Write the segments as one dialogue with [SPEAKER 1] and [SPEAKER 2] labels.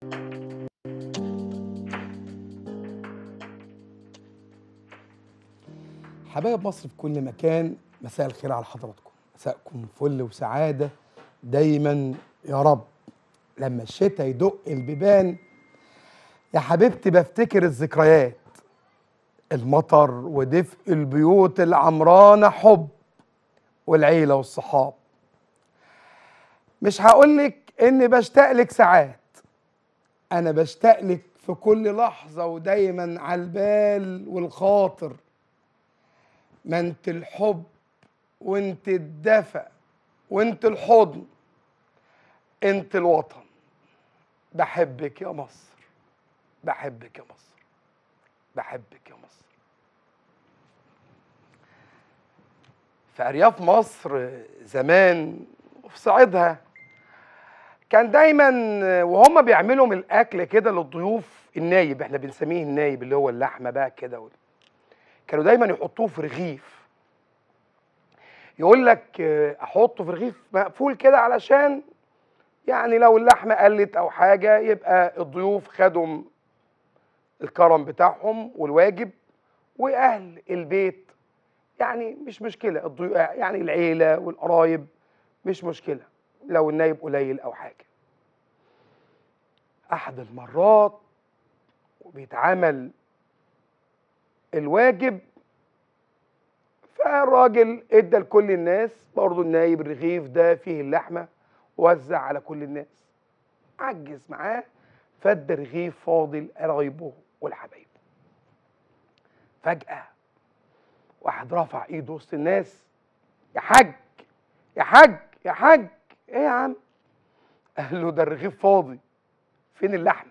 [SPEAKER 1] حبايب مصر في كل مكان مساء الخير على حضراتكم مساءكم فل وسعادة دايما يا رب لما الشتاء يدق البيبان يا حبيبتي بفتكر الذكريات المطر ودفء البيوت العمرانة حب والعيلة والصحاب مش هقولك اني بشتاق لك ساعات انا بشتاق لك في كل لحظة ودايما على البال والخاطر ما انت الحب وانت الدفى وانت الحضن انت الوطن بحبك يا مصر بحبك يا مصر بحبك يا مصر في ارياف مصر زمان وفي صعيدها كان دايما وهم بيعملوا من الاكل كده للضيوف النايب احنا بنسميه النايب اللي هو اللحمه بقى كده وال- كانوا دايما يحطوه في رغيف يقول لك آه، احطه في رغيف مقفول كده علشان يعني لو اللحمه قلت او حاجه يبقى الضيوف خدوا الكرم بتاعهم والواجب واهل البيت يعني مش مشكله الضيوف يعني العيله والقرايب مش مشكله لو النايب قليل او حاجه احد المرات وبيتعمل الواجب فالراجل ادى لكل الناس برضه النايب الرغيف ده فيه اللحمه وزع على كل الناس عجز معاه فادى رغيف فاضل قرايبه والحبايب فجأة واحد رفع ايده وسط الناس يا حاج يا حاج يا حاج ايه يا عم قال له ده الرغيف فاضي فين اللحمه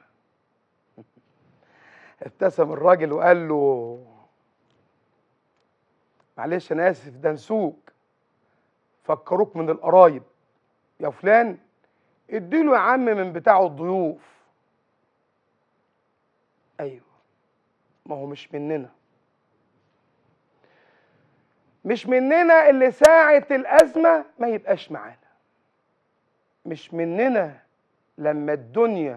[SPEAKER 1] ابتسم الراجل وقال له معلش انا اسف ده نسوك فكروك من القرايب يا فلان اديله يا عم من بتاع الضيوف ايوه ما هو مش مننا مش مننا اللي ساعة الأزمة ما يبقاش معانا مش مننا لما الدنيا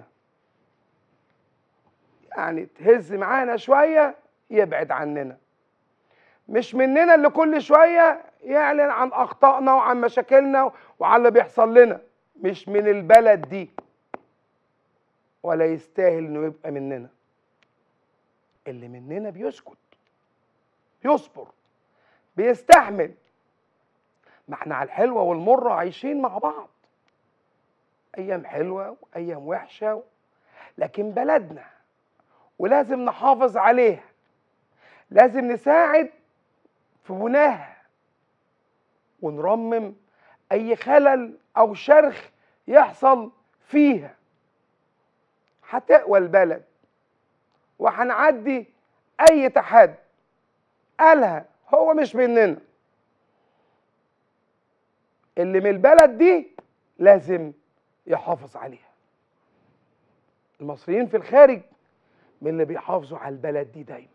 [SPEAKER 1] يعني تهز معانا شوية يبعد عننا مش مننا اللي كل شوية يعلن عن أخطائنا وعن مشاكلنا وعن اللي بيحصل لنا مش من البلد دي ولا يستاهل انه يبقى مننا اللي مننا بيسكت بيصبر بيستحمل ما احنا على الحلوة والمرة عايشين مع بعض أيام حلوة وأيام وحشة لكن بلدنا ولازم نحافظ عليها لازم نساعد في بناها ونرمم أي خلل أو شرخ يحصل فيها هتقوى البلد وهنعدي أي تحدي قالها هو مش مننا اللي من البلد دي لازم يحافظ عليها المصريين في الخارج من اللي بيحافظوا على البلد دي دايما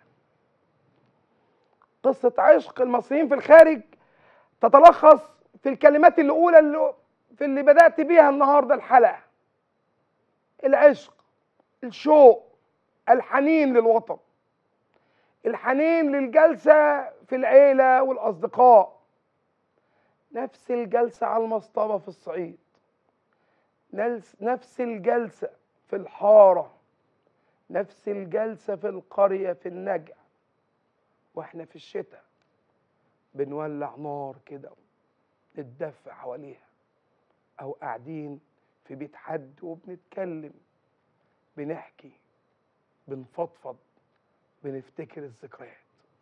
[SPEAKER 1] قصة عشق المصريين في الخارج تتلخص في الكلمات الأولى اللي في اللي بدأت بيها النهاردة الحلقة العشق الشوق الحنين للوطن الحنين للجلسة في العيلة والأصدقاء نفس الجلسة على المصطبة في الصعيد نلس- نفس الجلسة في الحارة نفس الجلسة في القرية في النجع واحنا في الشتاء بنولع نار كده نتدفى حواليها أو قاعدين في بيت حد وبنتكلم بنحكي بنفضفض بنفتكر الذكريات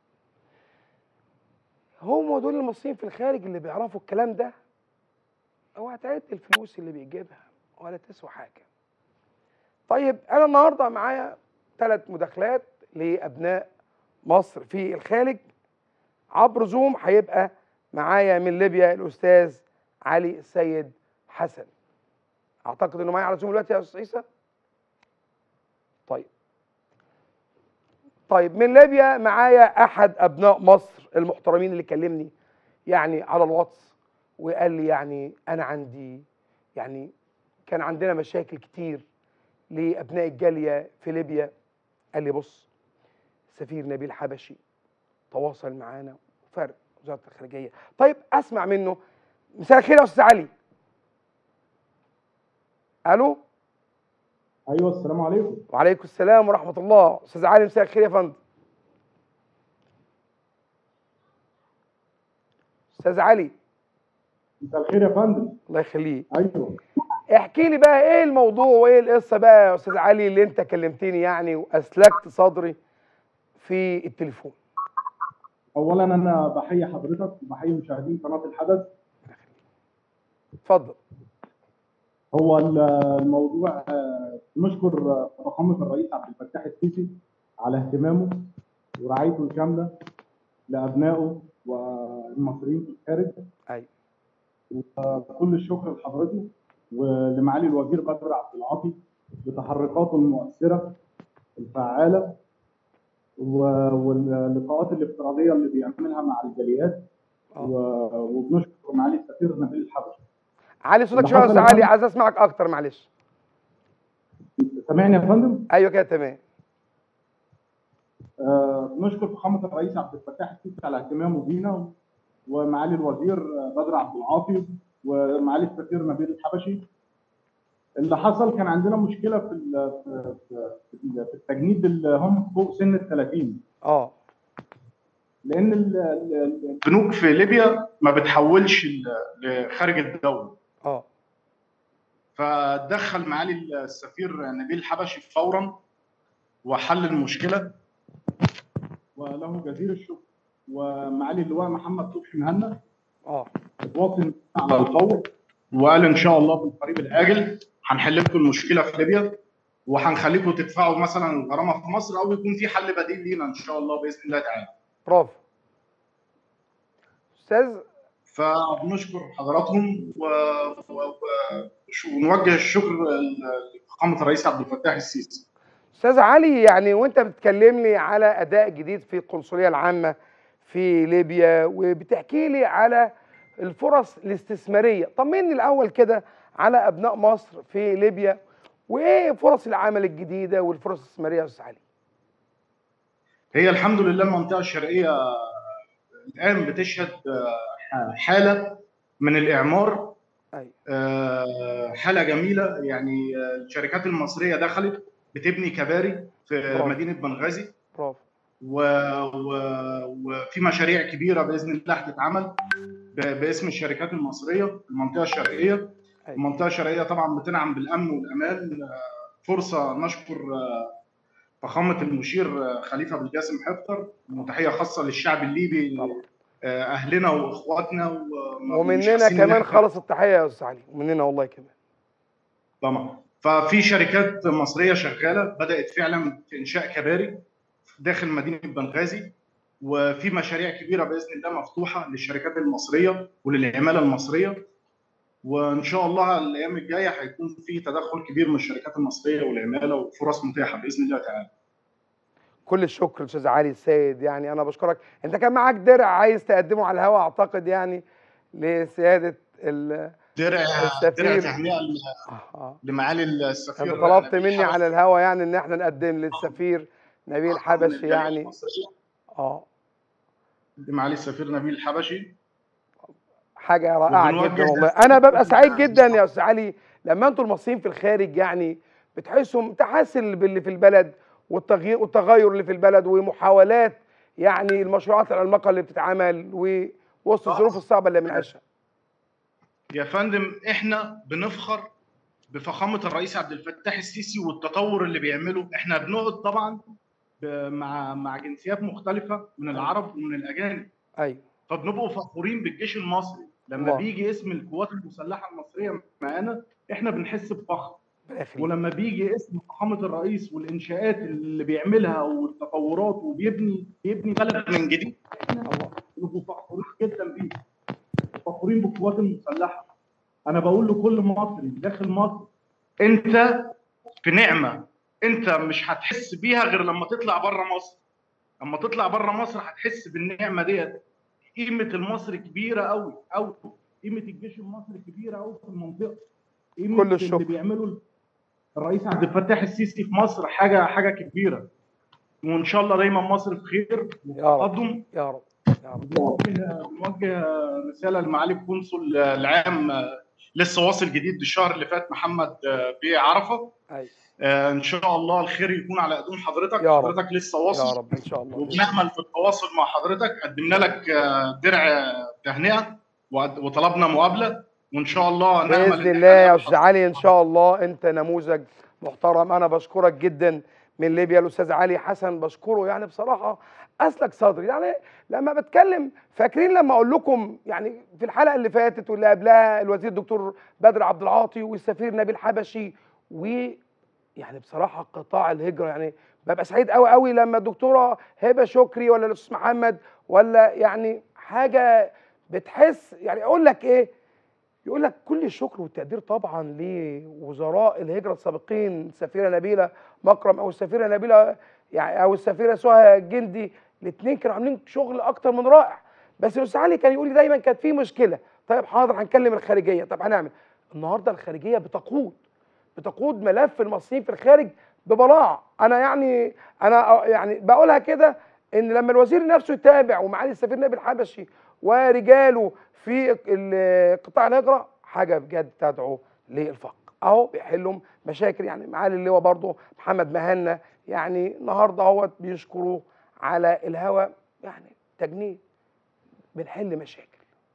[SPEAKER 1] هم دول المصريين في الخارج اللي بيعرفوا الكلام ده اوعى تعد الفلوس اللي بيجيبها ولا تسوى حاجه طيب انا النهارده معايا ثلاث مداخلات لابناء مصر في الخارج عبر زوم هيبقى معايا من ليبيا الاستاذ علي السيد حسن اعتقد انه معايا على زوم دلوقتي يا استاذ عيسى طيب طيب من ليبيا معايا احد ابناء مصر المحترمين اللي كلمني يعني على الواتس وقال لي يعني انا عندي يعني كان عندنا مشاكل كتير لابناء الجاليه في ليبيا قال لي بص سفير نبيل حبشي تواصل معانا فرق وزاره الخارجيه طيب اسمع منه مساء الخير يا استاذ علي الو
[SPEAKER 2] ايوه السلام عليكم
[SPEAKER 1] وعليكم السلام ورحمه الله استاذ علي مساء الخير يا فندم استاذ علي
[SPEAKER 2] مساء الخير يا فندم
[SPEAKER 1] الله يخليك
[SPEAKER 2] ايوه
[SPEAKER 1] احكي لي بقى ايه الموضوع وايه القصه بقى يا استاذ علي اللي انت كلمتني يعني واسلكت صدري في التليفون
[SPEAKER 2] اولا انا بحيي حضرتك وبحيي مشاهدين قناه الحدث
[SPEAKER 1] اتفضل
[SPEAKER 2] هو ال- الموضوع آه، نشكر فخامه الرئيس عبد الفتاح السيسي على اهتمامه ورعايته الكامله لابنائه والمصريين في الخارج
[SPEAKER 1] ايوه
[SPEAKER 2] وكل الشكر لحضرته ولمعالي الوزير بدر عبد العاطي بتحركاته المؤثره الفعاله و- واللقاءات الافتراضيه اللي بيعملها مع الجاليات
[SPEAKER 1] اه
[SPEAKER 2] و- وبنشكر معالي السفير نبيل الحبشي
[SPEAKER 1] علي صوتك
[SPEAKER 2] اللي
[SPEAKER 1] شويه يا
[SPEAKER 2] حصل
[SPEAKER 1] استاذ
[SPEAKER 2] يا
[SPEAKER 1] علي
[SPEAKER 2] فندم-
[SPEAKER 1] عايز اسمعك اكتر معلش
[SPEAKER 2] سامعني يا فندم
[SPEAKER 1] ايوه كده تمام
[SPEAKER 2] آه، بنشكر فخامه الرئيس عبد الفتاح السيسي على اهتمامه بينا ومعالي الوزير آه، بدر عبد العاطي ومعالي السفير نبيل الحبشي اللي حصل كان عندنا مشكله في ال- في في- في التجنيد اللي هم فوق سن ال 30
[SPEAKER 1] اه
[SPEAKER 2] لان ال- ال- البنوك في ليبيا ما بتحولش ل- لخارج الدوله
[SPEAKER 1] اه
[SPEAKER 2] فدخل معالي السفير نبيل الحبشي فورا وحل المشكله وله جزيل الشكر ومعالي اللواء محمد صبحي مهنا
[SPEAKER 1] اه
[SPEAKER 2] اتواصل على الفور وقال ان شاء الله في القريب الاجل هنحل لكم المشكله في ليبيا وهنخليكم تدفعوا مثلا الغرامه في مصر او يكون في حل بديل لينا ان شاء الله باذن الله تعالى
[SPEAKER 1] برافو استاذ
[SPEAKER 2] فبنشكر حضراتهم و... و... و... ونوجه الشكر لفخامه الرئيس عبد الفتاح السيسي
[SPEAKER 1] استاذ علي يعني وانت بتكلمني على اداء جديد في القنصليه العامه في ليبيا وبتحكي لي على الفرص الاستثماريه طمني الاول كده على ابناء مصر في ليبيا وايه فرص العمل الجديده والفرص الاستثماريه يا استاذ علي
[SPEAKER 2] هي الحمد لله المنطقه الشرقيه الان بتشهد آه، حاله من الاعمار
[SPEAKER 1] ايوه
[SPEAKER 2] آه، حاله جميله يعني آه، الشركات المصريه دخلت بتبني كباري في
[SPEAKER 1] برافو.
[SPEAKER 2] مدينه بنغازي
[SPEAKER 1] برافو
[SPEAKER 2] و... و... وفي مشاريع كبيره باذن الله هتتعمل ب... باسم الشركات المصريه في المنطقه الشرقيه
[SPEAKER 1] أيوة.
[SPEAKER 2] المنطقه الشرقيه طبعا بتنعم بالامن والامان آه، فرصه نشكر آه، فخامه المشير آه، خليفه بن جاسم حفتر وتحيه خاصه للشعب الليبي
[SPEAKER 1] طبعا.
[SPEAKER 2] آه، اهلنا واخواتنا وما مش
[SPEAKER 1] ومننا
[SPEAKER 2] حاسين إن
[SPEAKER 1] كمان
[SPEAKER 2] إحنا-
[SPEAKER 1] خالص التحيه يا استاذ علي ومننا والله كمان
[SPEAKER 2] طبعا ففي شركات مصريه شغاله بدات فعلا في انشاء كباري داخل مدينه بنغازي وفي مشاريع كبيره باذن الله مفتوحه للشركات المصريه وللعماله المصريه وان شاء الله الايام الجايه هيكون في تدخل كبير من الشركات المصريه والعماله وفرص متاحه باذن الله تعالى.
[SPEAKER 1] كل الشكر استاذ علي السيد يعني انا بشكرك انت كان معاك درع عايز تقدمه على الهواء اعتقد يعني لسياده ال
[SPEAKER 2] درع
[SPEAKER 1] السفير.
[SPEAKER 2] درع تهنئه
[SPEAKER 1] آه، آه.
[SPEAKER 2] لمعالي السفير
[SPEAKER 1] انت طلبت
[SPEAKER 2] نبيل
[SPEAKER 1] مني
[SPEAKER 2] حبشي.
[SPEAKER 1] على الهوا يعني ان احنا نقدم للسفير نبيل
[SPEAKER 2] من
[SPEAKER 1] حبشي
[SPEAKER 2] الجالية
[SPEAKER 1] يعني
[SPEAKER 2] المصرية.
[SPEAKER 1] اه
[SPEAKER 2] لمعالي السفير نبيل الحبشي
[SPEAKER 1] حاجه رائعه
[SPEAKER 2] وبنوجه
[SPEAKER 1] جدا والله
[SPEAKER 2] تحية
[SPEAKER 1] انا ببقى سعيد
[SPEAKER 2] لله.
[SPEAKER 1] جدا يا استاذ علي لما انتوا المصريين في الخارج يعني بتحسوا تحسن باللي في البلد والتغيير والتغير اللي في البلد ومحاولات يعني المشروعات العملاقه اللي بتتعمل ووسط
[SPEAKER 2] صح.
[SPEAKER 1] الظروف الصعبه اللي بنعيشها
[SPEAKER 2] يا فندم احنا بنفخر بفخامه الرئيس عبد الفتاح السيسي والتطور اللي بيعمله احنا بنقعد طبعا ب- مع مع جنسيات مختلفه من العرب ومن الاجانب
[SPEAKER 1] ايوه
[SPEAKER 2] فبنبقوا فخورين بالجيش المصري لما
[SPEAKER 1] الله.
[SPEAKER 2] بيجي اسم القوات المسلحه المصريه معانا احنا بنحس بفخر
[SPEAKER 1] ربنا يخليك.
[SPEAKER 2] ولما بيجي اسم فخامه الرئيس والانشاءات اللي بيعملها والتطورات وبيبني بيبني بلد من جديد
[SPEAKER 1] الله
[SPEAKER 2] بنبقوا فخورين جدا بيه فخورين بالقوات المسلحه انا بقول لكل مصري داخل مصر انت في نعمه انت مش هتحس بيها غير لما تطلع بره مصر لما تطلع بره مصر هتحس بالنعمه ديت قيمه المصري كبيره قوي قوي قيمه الجيش المصري كبيره قوي في المنطقه قيمه
[SPEAKER 1] كل الشكر.
[SPEAKER 2] اللي بيعمله الرئيس عبد الفتاح السيسي في مصر حاجه حاجه كبيره وان شاء الله دايما مصر في خير
[SPEAKER 1] يا رب
[SPEAKER 2] وتقدم
[SPEAKER 1] يا رب يا رب
[SPEAKER 2] بنوجه بنوجه رساله لمعالي القنصل العام لسه واصل جديد الشهر اللي فات محمد بيه عرفه
[SPEAKER 1] أيوة.
[SPEAKER 2] آه، ان شاء الله الخير يكون على قدوم حضرتك
[SPEAKER 1] يا رب.
[SPEAKER 2] حضرتك لسه
[SPEAKER 1] يا
[SPEAKER 2] واصل
[SPEAKER 1] رب ان شاء الله
[SPEAKER 2] وبنأمل في التواصل مع حضرتك قدمنا لك آه، درع تهنئه وقد- وطلبنا مقابله وان شاء الله نأمل إن
[SPEAKER 1] باذن
[SPEAKER 2] إحنا
[SPEAKER 1] الله يا
[SPEAKER 2] نقابل
[SPEAKER 1] استاذ علي ان شاء الله انت نموذج محترم انا بشكرك جدا من ليبيا الاستاذ علي حسن بشكره يعني بصراحه اسلك صدري يعني لما بتكلم فاكرين لما اقول لكم يعني في الحلقه اللي فاتت واللي قبلها الوزير الدكتور بدر عبد العاطي والسفير نبيل حبشي و يعني بصراحه قطاع الهجره يعني ببقى سعيد قوي قوي لما الدكتوره هبه شكري ولا الاستاذ محمد ولا يعني حاجه بتحس يعني اقول لك ايه يقول لك كل الشكر والتقدير طبعا لوزراء الهجره السابقين السفيره نبيله مكرم او السفيره نبيله يعني او السفيره سهى جندي الاثنين كانوا عاملين شغل اكتر من رائع بس الاستاذ علي كان يقول لي دايما كانت في مشكله طيب حاضر هنكلم الخارجيه طب هنعمل النهارده الخارجيه بتقود بتقود ملف المصريين في الخارج ببراعه انا يعني انا يعني بقولها كده ان لما الوزير نفسه يتابع ومعالي السفير نبيل حبشي ورجاله في ال- قطاع الهجره حاجه بجد تدعو للفقر اهو بيحلوا مشاكل يعني معالي اللواء برضه محمد مهنا يعني النهارده اهوت بيشكروه على الهوا يعني تجنيد بنحل مشاكل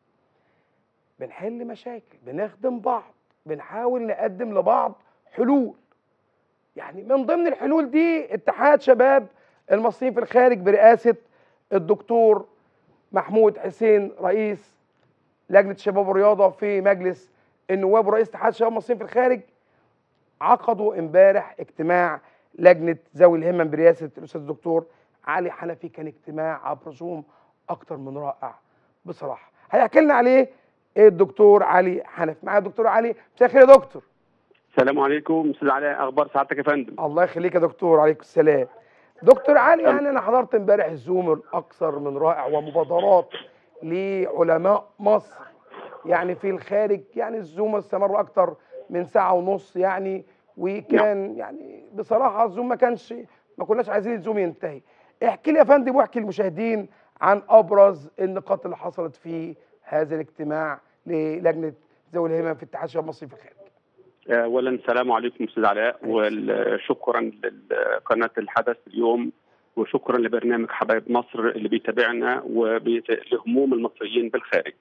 [SPEAKER 1] بنحل مشاكل بنخدم بعض بنحاول نقدم لبعض حلول يعني من ضمن الحلول دي اتحاد شباب المصريين في الخارج برئاسة الدكتور محمود حسين رئيس لجنة الشباب والرياضة في مجلس النواب ورئيس اتحاد شباب المصريين في الخارج عقدوا امبارح اجتماع لجنة ذوي الهمم برئاسة الأستاذ الدكتور علي حنفي كان اجتماع عبر زوم أكتر من رائع بصراحة هيحكي لنا عليه الدكتور علي حنفي معايا الدكتور علي مساء الخير يا دكتور
[SPEAKER 3] السلام عليكم استاذ علاء اخبار سعادتك يا فندم
[SPEAKER 1] الله يخليك يا دكتور عليكم السلام دكتور علي يعني انا حضرت امبارح الزوم الاكثر من رائع ومبادرات لعلماء مصر يعني في الخارج يعني الزوم استمر اكتر من ساعه ونص يعني وكان يعني بصراحه الزوم ما كانش ما كناش عايزين الزوم ينتهي احكي لي يا فندم واحكي للمشاهدين عن ابرز النقاط اللي حصلت في هذا الاجتماع للجنه ذوي الهمم في اتحاد الشباب المصري في الخارج
[SPEAKER 3] اولا السلام عليكم استاذ علاء وشكرا لقناه الحدث اليوم وشكرا لبرنامج حبايب مصر اللي بيتابعنا ولهموم المصريين بالخارج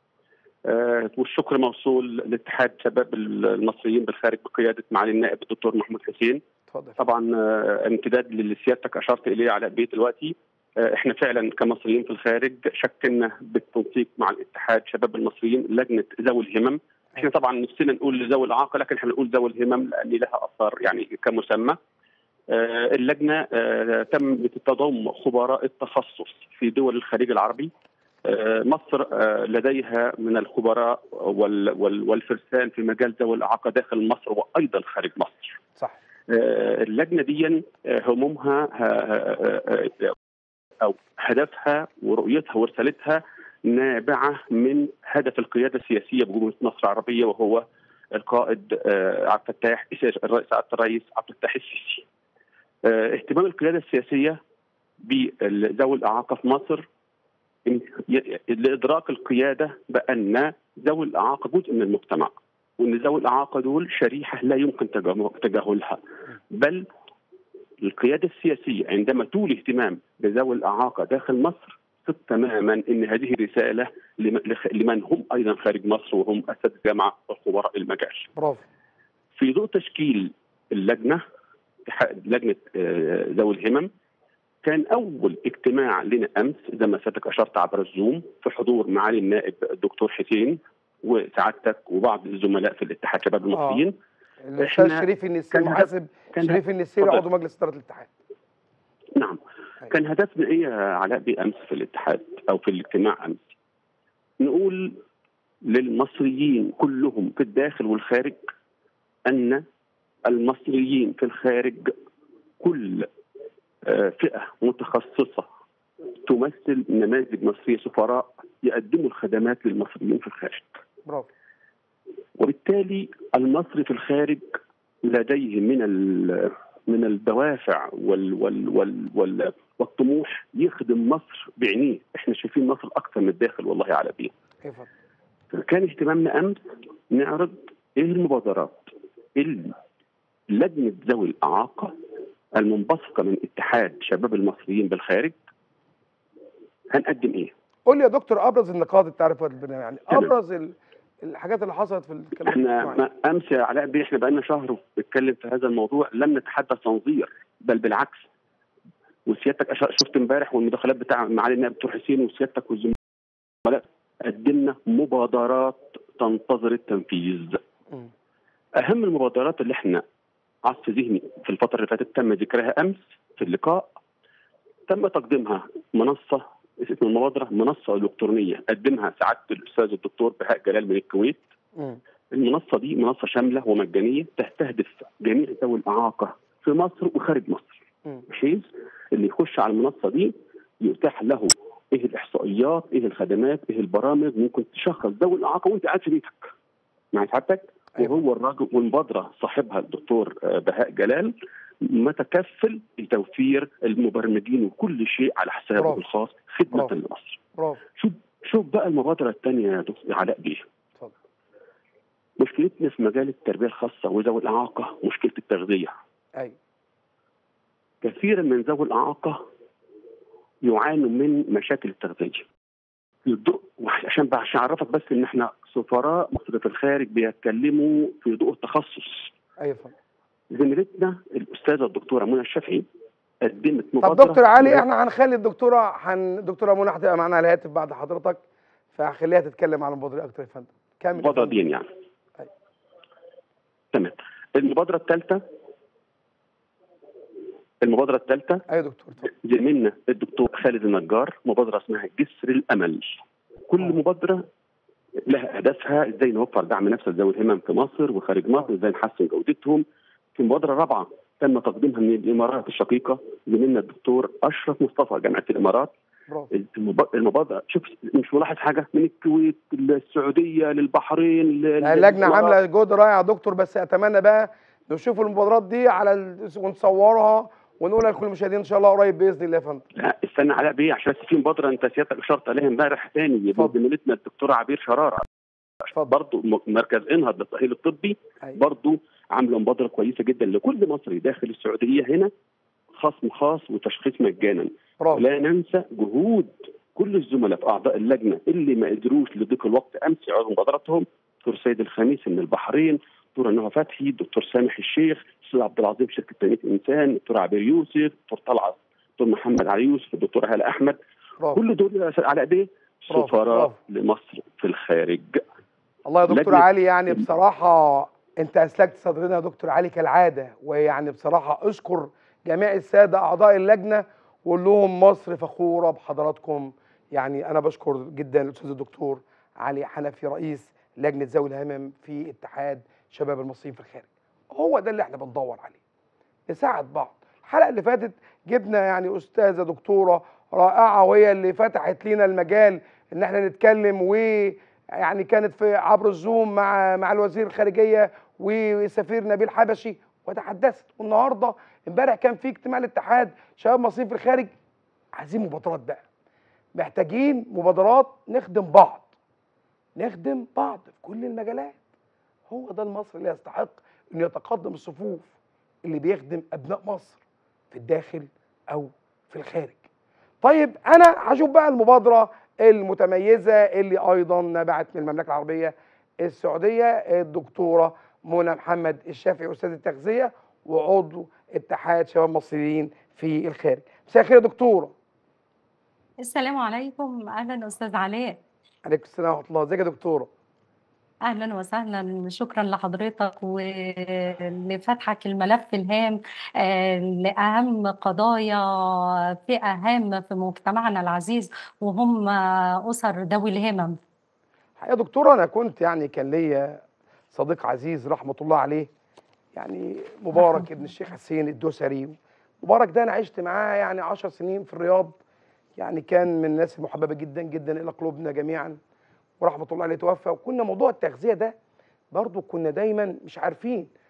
[SPEAKER 3] آه، والشكر موصول لاتحاد شباب المصريين بالخارج بقياده معالي النائب الدكتور محمود حسين
[SPEAKER 1] اتفضل
[SPEAKER 3] طبعا آه، امتداد للي سيادتك اشرت اليه علاء بيه دلوقتي آه، احنا فعلا كمصريين في الخارج شكلنا بالتنسيق مع الاتحاد شباب المصريين لجنه ذوي الهمم احنا طبعا نفسنا نقول ذوي الاعاقه لكن احنا بنقول ذوي الهمم لان لها اثر يعني كمسمى آه، اللجنه آه، تم بتضم خبراء التخصص في دول الخليج العربي آه، مصر آه، لديها من الخبراء وال- وال- والفرسان في مجال ذوي الاعاقه داخل مصر وايضا خارج مصر
[SPEAKER 1] صح
[SPEAKER 3] آه، اللجنه دي آه، همومها آه، آه، آه، او هدفها ورؤيتها ورسالتها نابعه من هدف القياده السياسيه بجمهوريه مصر العربيه وهو القائد آه، عبد الفتاح الرئيس عبد الرئيس عبد الفتاح السيسي. آه، اهتمام القياده السياسيه بذوي الاعاقه في مصر إن- ي- لادراك القياده بان ذوي الاعاقه جزء من المجتمع وان ذوي الاعاقه دول شريحه لا يمكن تجاه- تجاهلها بل القياده السياسيه عندما تولي اهتمام بذوي الاعاقه داخل مصر ثق تماما ان هذه رساله لم- لخ- لمن هم ايضا خارج مصر وهم اساتذه الجامعه وخبراء المجال.
[SPEAKER 1] برافو
[SPEAKER 3] في ضوء تشكيل اللجنه اتحاد- لجنه آه، ذوي الهمم كان اول اجتماع لنا امس زي ما سيادتك اشرت عبر الزوم في حضور معالي النائب الدكتور حسين وسعادتك وبعض الزملاء في الاتحاد شباب المصريين
[SPEAKER 1] الاستاذ
[SPEAKER 3] إحنا
[SPEAKER 1] شريف النسيري
[SPEAKER 3] كان
[SPEAKER 1] محاسب
[SPEAKER 3] كان
[SPEAKER 1] شريف النسيري
[SPEAKER 3] اتفضل.
[SPEAKER 1] عضو مجلس اداره الاتحاد
[SPEAKER 3] نعم كان هدفنا ايه يا علاء بيه امس في الاتحاد او في الاجتماع امس؟ نقول للمصريين كلهم في الداخل والخارج ان المصريين في الخارج كل آه، فئه متخصصه تمثل نماذج مصريه سفراء يقدموا الخدمات للمصريين في الخارج.
[SPEAKER 1] برافو
[SPEAKER 3] وبالتالي المصري في الخارج لديه من ال- من الدوافع وال وال وال وال والطموح يخدم مصر بعينيه، احنا شايفين مصر اكثر من الداخل والله على بيه.
[SPEAKER 1] كيف اتفضل.
[SPEAKER 3] فكان اهتمامنا امس نعرض ايه المبادرات اللي لجنه ذوي الاعاقه المنبثقه من اتحاد شباب المصريين بالخارج هنقدم ايه؟
[SPEAKER 1] قول لي يا دكتور ابرز النقاط اللي تعرفها البرنامج يعني
[SPEAKER 3] تمام.
[SPEAKER 1] ابرز ال- الحاجات اللي حصلت في الكلام
[SPEAKER 3] احنا
[SPEAKER 1] الاجتماعي.
[SPEAKER 3] ما- امس يا علاء بيه احنا بقالنا شهر بنتكلم في هذا الموضوع لم نتحدث تنظير بل بالعكس وسيادتك أش- شفت امبارح والمداخلات بتاع معالي النائب دكتور حسين وسيادتك والزملاء قدمنا مبادرات تنتظر التنفيذ
[SPEAKER 1] مم.
[SPEAKER 3] اهم المبادرات اللي احنا عصف ذهني في الفتره اللي فاتت تم ذكرها امس في اللقاء تم تقديمها منصه اسم المبادره منصه الكترونيه قدمها سعاده الاستاذ الدكتور بهاء جلال من الكويت
[SPEAKER 1] مم.
[SPEAKER 3] المنصه دي منصه شامله ومجانيه تستهدف جميع ذوي الاعاقه في مصر وخارج مصر
[SPEAKER 1] مم.
[SPEAKER 3] بحيث اللي يخش على المنصه دي يتاح له ايه الاحصائيات، ايه الخدمات، ايه البرامج ممكن تشخص ذوي الاعاقه وانت قاعد في بيتك. مع سعادتك
[SPEAKER 1] أيوة.
[SPEAKER 3] وهو الراجل والمبادره صاحبها الدكتور آه، بهاء جلال متكفل بتوفير المبرمجين وكل شيء على حسابه
[SPEAKER 1] برافو.
[SPEAKER 3] الخاص خدمه
[SPEAKER 1] برافو.
[SPEAKER 3] لمصر.
[SPEAKER 1] برافو
[SPEAKER 3] شوف شوف بقى المبادره الثانيه يا دكتور علاء بيه.
[SPEAKER 1] اتفضل
[SPEAKER 3] مشكلتنا في مجال التربيه الخاصه وذوي الاعاقه مشكله التغذيه.
[SPEAKER 1] ايوه
[SPEAKER 3] كثيرا من ذوي الاعاقه يعانوا من مشاكل التغذيه. الضوء عشان بقى عشان اعرفك بس ان احنا سفراء مصر في الخارج بيتكلموا في ضوء التخصص.
[SPEAKER 1] ايوه اتفضل.
[SPEAKER 3] زميلتنا الاستاذه الدكتوره منى الشافعي قدمت
[SPEAKER 1] طب
[SPEAKER 3] مبادره
[SPEAKER 1] دكتور علي احنا هنخلي الدكتوره هن... دكتوره منى هتبقى معانا على الهاتف بعد حضرتك فهخليها تتكلم عن المبادره اكتر يا فندم كمل يا
[SPEAKER 3] مبادره
[SPEAKER 1] فندم.
[SPEAKER 3] دين يعني.
[SPEAKER 1] أيوة.
[SPEAKER 3] تمام. المبادره الثالثه المبادره الثالثه
[SPEAKER 1] ايوه دكتور اتفضل
[SPEAKER 3] زميلنا الدكتور خالد النجار مبادره اسمها جسر الامل كل
[SPEAKER 1] آه.
[SPEAKER 3] مبادره لها هدفها ازاي نوفر دعم نفسي لذوي الهمم في مصر وخارج مصر ازاي نحسن جودتهم في مبادره رابعه تم تقديمها من الامارات الشقيقه زميلنا الدكتور اشرف مصطفى جامعه الامارات
[SPEAKER 1] برافو
[SPEAKER 3] المب- المبادره شوف مش ملاحظ حاجه من الكويت للسعوديه للبحرين لل-
[SPEAKER 1] لا، اللجنه
[SPEAKER 3] للإمارات.
[SPEAKER 1] عامله جهد رائع يا دكتور بس اتمنى بقى نشوف المبادرات دي على ال... ونصورها ونقولها لكل المشاهدين ان شاء الله قريب باذن الله يا فندم
[SPEAKER 3] لا استنى علاء بيه عشان بس في مبادره انت سيادتك اشرت عليها امبارح تاني
[SPEAKER 1] اتفضل.
[SPEAKER 3] زميلتنا الدكتوره عبير شراره
[SPEAKER 1] اتفضل
[SPEAKER 3] برضه م- مركز انهض للتاهيل الطبي
[SPEAKER 1] أيوة.
[SPEAKER 3] برضه عامله مبادره كويسه جدا لكل مصري داخل السعوديه هنا خصم خاص وتشخيص مجانا
[SPEAKER 1] برافو
[SPEAKER 3] لا ننسى جهود كل الزملاء في اعضاء اللجنه اللي ما قدروش لضيق الوقت امس يعرضوا مبادراتهم دكتور سيد الخميس من البحرين دكتور نهى فتحي دكتور سامح الشيخ استاذ عبد العظيم شركه تنميه الانسان دكتور عبير يوسف دكتور طلعت دكتور محمد علي يوسف الدكتور هلا احمد
[SPEAKER 1] برافو
[SPEAKER 3] كل دول يا أستاذ علاء بيه
[SPEAKER 1] برافو،
[SPEAKER 3] سفراء
[SPEAKER 1] برافو.
[SPEAKER 3] لمصر في الخارج
[SPEAKER 1] الله يا دكتور
[SPEAKER 3] لجنة-
[SPEAKER 1] علي يعني بصراحة أنت أسلكت صدرنا يا دكتور علي كالعادة ويعني بصراحة أشكر جميع السادة أعضاء اللجنة وأقول لهم مصر فخورة بحضراتكم يعني أنا بشكر جدا الأستاذ الدكتور علي حنفي رئيس لجنة ذوي الهمم في اتحاد شباب المصريين في الخارج هو ده اللي احنا بندور عليه نساعد بعض الحلقة اللي فاتت جبنا يعني أستاذة دكتورة رائعة وهي اللي فتحت لينا المجال إن احنا نتكلم و يعني كانت في عبر الزوم مع مع الوزير الخارجيه والسفير نبيل حبشي وتحدثت والنهارده امبارح كان في اجتماع الاتحاد شباب مصريين في الخارج عايزين مبادرات بقى محتاجين مبادرات نخدم بعض نخدم بعض في كل المجالات هو ده المصري اللي يستحق انه يتقدم الصفوف اللي بيخدم ابناء مصر في الداخل او في الخارج طيب انا هشوف بقى المبادره المتميزه اللي ايضا نبعت من المملكه العربيه السعوديه الدكتوره منى محمد الشافعي استاذ التغذيه وعضو اتحاد شباب مصريين في الخارج مساء الخير يا دكتوره
[SPEAKER 4] السلام عليكم اهلا استاذ علاء
[SPEAKER 1] عليكم السلام ورحمه الله ازيك يا دكتوره
[SPEAKER 4] اهلا وسهلا شكرا لحضرتك ولفتحك الملف الهام آه، لاهم قضايا فئه هامه في مجتمعنا العزيز وهم اسر ذوي الهمم
[SPEAKER 1] يا دكتوره انا كنت يعني كان ليا صديق عزيز رحمه الله عليه يعني مبارك ابن الشيخ حسين الدوسري مبارك ده انا عشت معاه يعني عشر سنين في الرياض يعني كان من الناس المحببه جدا جدا الى قلوبنا جميعا ورحمه الله عليه توفى وكنا موضوع التغذيه ده برضو كنا دايما مش عارفين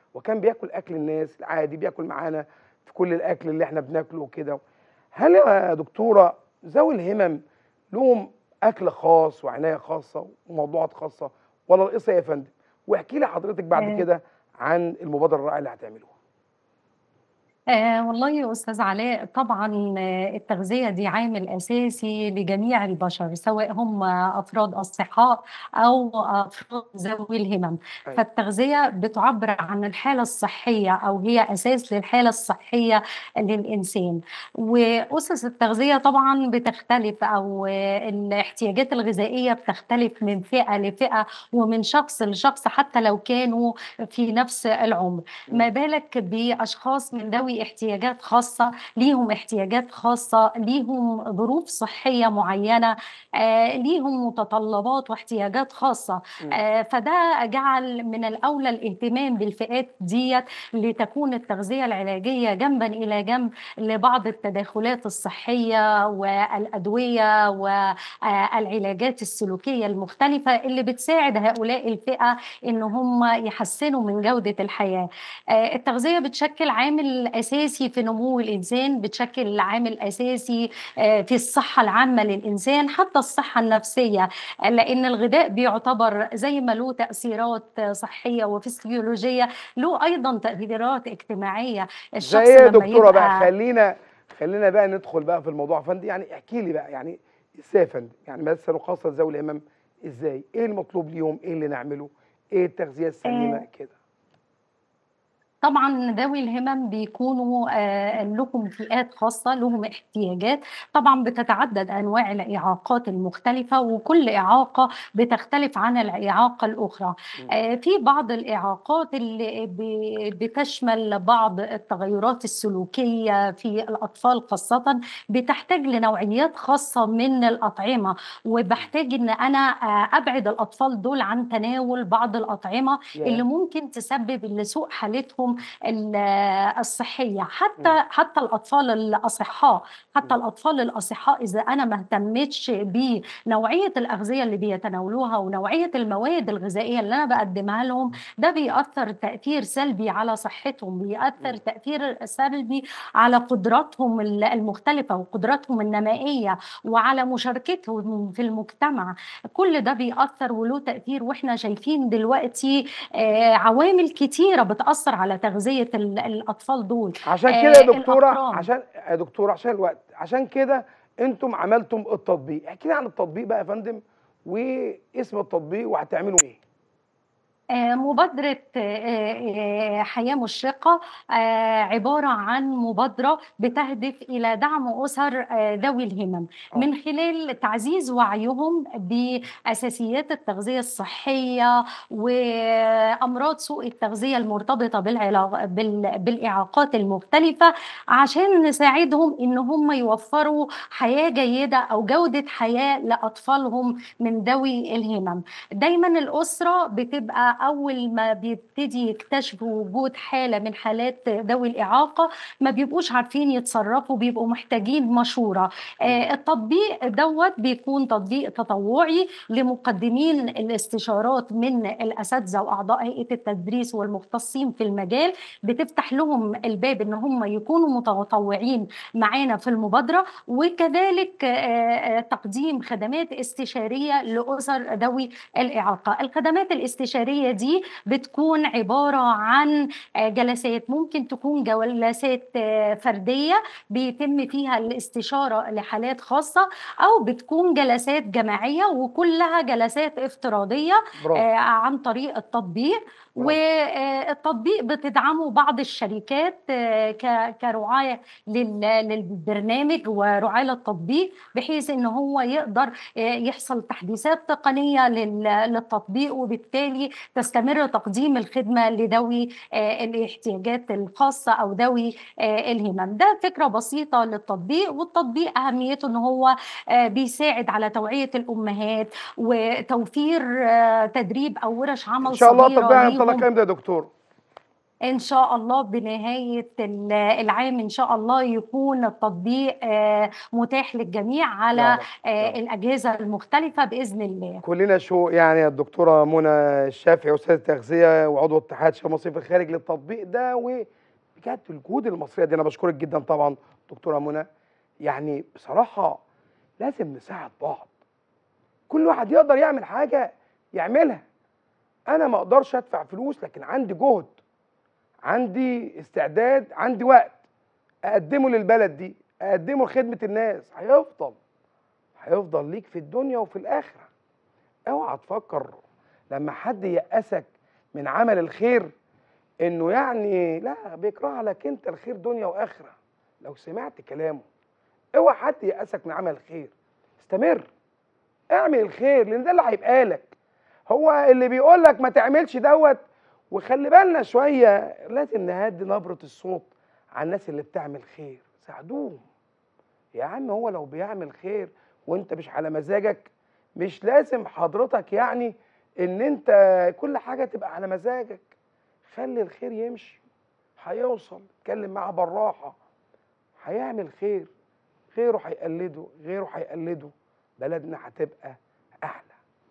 [SPEAKER 1] وكان بياكل اكل الناس العادي بياكل معانا في كل الاكل اللي احنا بناكله وكده هل يا دكتوره ذوي الهمم لهم اكل خاص وعنايه خاصه وموضوعات خاصه ولا القصه يا فندم واحكي لي حضرتك بعد
[SPEAKER 4] آه.
[SPEAKER 1] كده عن المبادره الرائعه اللي هتعملوها
[SPEAKER 4] آه والله يا أستاذ علاء طبعا آه، التغذية دي عامل أساسي لجميع البشر سواء هم أفراد أصحاء أو أفراد ذوي الهمم
[SPEAKER 1] أيوة.
[SPEAKER 4] فالتغذية بتعبر عن الحالة الصحية أو هي أساس للحالة الصحية للإنسان وأسس التغذية طبعا بتختلف أو آه، الاحتياجات الغذائية بتختلف من فئة لفئة ومن شخص لشخص حتى لو كانوا في نفس العمر ما بالك بأشخاص من ذوي احتياجات خاصة ليهم احتياجات خاصة ليهم ظروف صحية معينة آه، ليهم متطلبات واحتياجات خاصة
[SPEAKER 1] مم.
[SPEAKER 4] آه، فده جعل من الأولى الاهتمام بالفئات ديت لتكون التغذية العلاجية جنبا إلى جنب لبعض التداخلات الصحية والأدوية والعلاجات السلوكية المختلفة اللي بتساعد هؤلاء الفئة إن هم يحسنوا من جودة الحياة آه، التغذية بتشكل عامل أساسي في نمو الإنسان بتشكل عامل أساسي آه، في الصحة العامة للإنسان حتى الصحة النفسية آه، لأن الغذاء بيعتبر زي ما له تأثيرات آه، صحية وفسيولوجية له أيضا تأثيرات اجتماعية
[SPEAKER 1] زي
[SPEAKER 4] الشخص
[SPEAKER 1] ايه يا
[SPEAKER 4] لما
[SPEAKER 1] دكتوره بقى
[SPEAKER 4] يبقى
[SPEAKER 1] خلينا خلينا بقى ندخل بقى في الموضوع يا فندم يعني احكي لي بقى يعني ازاي يا فندم يعني مثلا خاصه ذوي الهمم ازاي ايه المطلوب ليهم ايه اللي نعمله ايه التغذيه السليمه
[SPEAKER 4] آه،
[SPEAKER 1] كده
[SPEAKER 4] طبعا ذوي الهمم بيكونوا آه، لهم فئات خاصة لهم احتياجات طبعا بتتعدد أنواع الإعاقات المختلفة وكل إعاقة بتختلف عن الإعاقة الأخرى
[SPEAKER 1] مم.
[SPEAKER 4] آه، في بعض الإعاقات اللي ب- بتشمل بعض التغيرات السلوكية في الأطفال خاصة بتحتاج لنوعيات خاصة من الأطعمة وبحتاج إن أنا آه، أبعد الأطفال دول عن تناول بعض الأطعمة اللي
[SPEAKER 1] يا
[SPEAKER 4] ممكن تسبب لسوء حالتهم ال- الصحية
[SPEAKER 1] مم.
[SPEAKER 4] حتى حتى الأطفال الأصحاء حتى
[SPEAKER 1] مم.
[SPEAKER 4] الأطفال الأصحاء إذا أنا ما اهتمتش بنوعية الأغذية اللي بيتناولوها ونوعية المواد الغذائية اللي أنا بقدمها لهم ده بيأثر تأثير سلبي على صحتهم بيأثر
[SPEAKER 1] مم.
[SPEAKER 4] تأثير سلبي على قدراتهم ال- المختلفة وقدراتهم النمائية وعلى مشاركتهم في المجتمع كل ده بيأثر وله تأثير وإحنا شايفين دلوقتي آه، عوامل كتيرة بتأثر على تغذية ال- الأطفال دول
[SPEAKER 1] عشان كده يا
[SPEAKER 4] آه،
[SPEAKER 1] دكتوره
[SPEAKER 4] الأطعام
[SPEAKER 1] عشان يا دكتوره عشان الوقت عشان كده انتم عملتم التطبيق احكي لي عن التطبيق بقى يا فندم واسم التطبيق وهتعملوا ايه
[SPEAKER 4] آه، مبادرة آه، آه، حياة مشرقة آه، عبارة عن مبادرة بتهدف إلى دعم أسر آه، ذوي الهمم
[SPEAKER 1] اه
[SPEAKER 4] من خلال تعزيز وعيهم بأساسيات التغذية الصحية وأمراض سوء التغذية المرتبطة بالعلاق- بال- بالإعاقات المختلفة عشان نساعدهم إن هم يوفروا حياة جيدة أو جودة حياة لأطفالهم من ذوي الهمم دايما الأسرة بتبقى أول ما بيبتدي يكتشفوا وجود حالة من حالات ذوي الإعاقة ما بيبقوش عارفين يتصرفوا بيبقوا محتاجين مشورة
[SPEAKER 1] مم.
[SPEAKER 4] آه، التطبيق دوت بيكون تطبيق تطوعي لمقدمين الاستشارات من الأساتذة وأعضاء هيئة التدريس والمختصين في المجال بتفتح لهم الباب إن هم يكونوا متطوعين معانا في المبادرة وكذلك آه، آه، تقديم خدمات استشارية لأسر ذوي الإعاقة الخدمات الاستشارية دي بتكون عبارة عن آه، جلسات ممكن تكون جلسات آه، فردية بيتم فيها الاستشارة لحالات خاصة أو بتكون جلسات جماعية وكلها جلسات افتراضية
[SPEAKER 1] برافو
[SPEAKER 4] آه، عن طريق التطبيق
[SPEAKER 1] برافو
[SPEAKER 4] والتطبيق بتدعمه بعض الشركات آه، ك- كرعاية لل- للبرنامج ورعاية للتطبيق بحيث ان هو يقدر آه، يحصل تحديثات تقنية لل- للتطبيق وبالتالي تستمر تقديم الخدمة لذوي آه، الاحتياجات الخاصة او ذوي آه، الهمم ده فكرة بسيطة للتطبيق والتطبيق اهميته ان هو آه، بيساعد على توعية الامهات وتوفير آه، تدريب او ورش
[SPEAKER 1] ان
[SPEAKER 4] عمل
[SPEAKER 1] شاء الله
[SPEAKER 4] صغيرة
[SPEAKER 1] التطبيق هينطلق
[SPEAKER 4] ليهم
[SPEAKER 1] امتى يا دكتور
[SPEAKER 4] ان شاء الله بنهايه ال- العام ان شاء الله يكون التطبيق آه، متاح للجميع
[SPEAKER 1] يا
[SPEAKER 4] على
[SPEAKER 1] رب
[SPEAKER 4] آه،
[SPEAKER 1] يا رب
[SPEAKER 4] الاجهزه المختلفه باذن الله
[SPEAKER 1] كلنا شو يعني الدكتوره منى الشافعي استاذ التغذيه وعضو اتحاد شباب مصري في الخارج للتطبيق ده وبجد الجهود المصريه دي انا بشكرك جدا طبعا دكتوره منى يعني بصراحه لازم نساعد بعض كل واحد يقدر يعمل حاجه يعملها انا ما اقدرش ادفع فلوس لكن عندي جهد عندي استعداد عندي وقت اقدمه للبلد دي اقدمه لخدمه الناس هيفضل هيفضل ليك في الدنيا وفي الاخره اوعى تفكر لما حد يأسك من عمل الخير انه يعني لا بيكره لك انت الخير دنيا واخره لو سمعت كلامه اوعى حد يأسك من عمل الخير استمر اعمل الخير لان ده اللي هيبقى لك هو اللي بيقول لك ما تعملش دوت وخلي بالنا شويه لازم نهدي نبره الصوت على الناس اللي بتعمل خير ساعدوهم يا عم هو لو بيعمل خير وانت مش على مزاجك مش لازم حضرتك يعني ان انت كل حاجه تبقى على مزاجك خلي الخير يمشي هيوصل اتكلم معاه بالراحه هيعمل خير غيره هيقلده غيره هيقلده بلدنا هتبقى احلى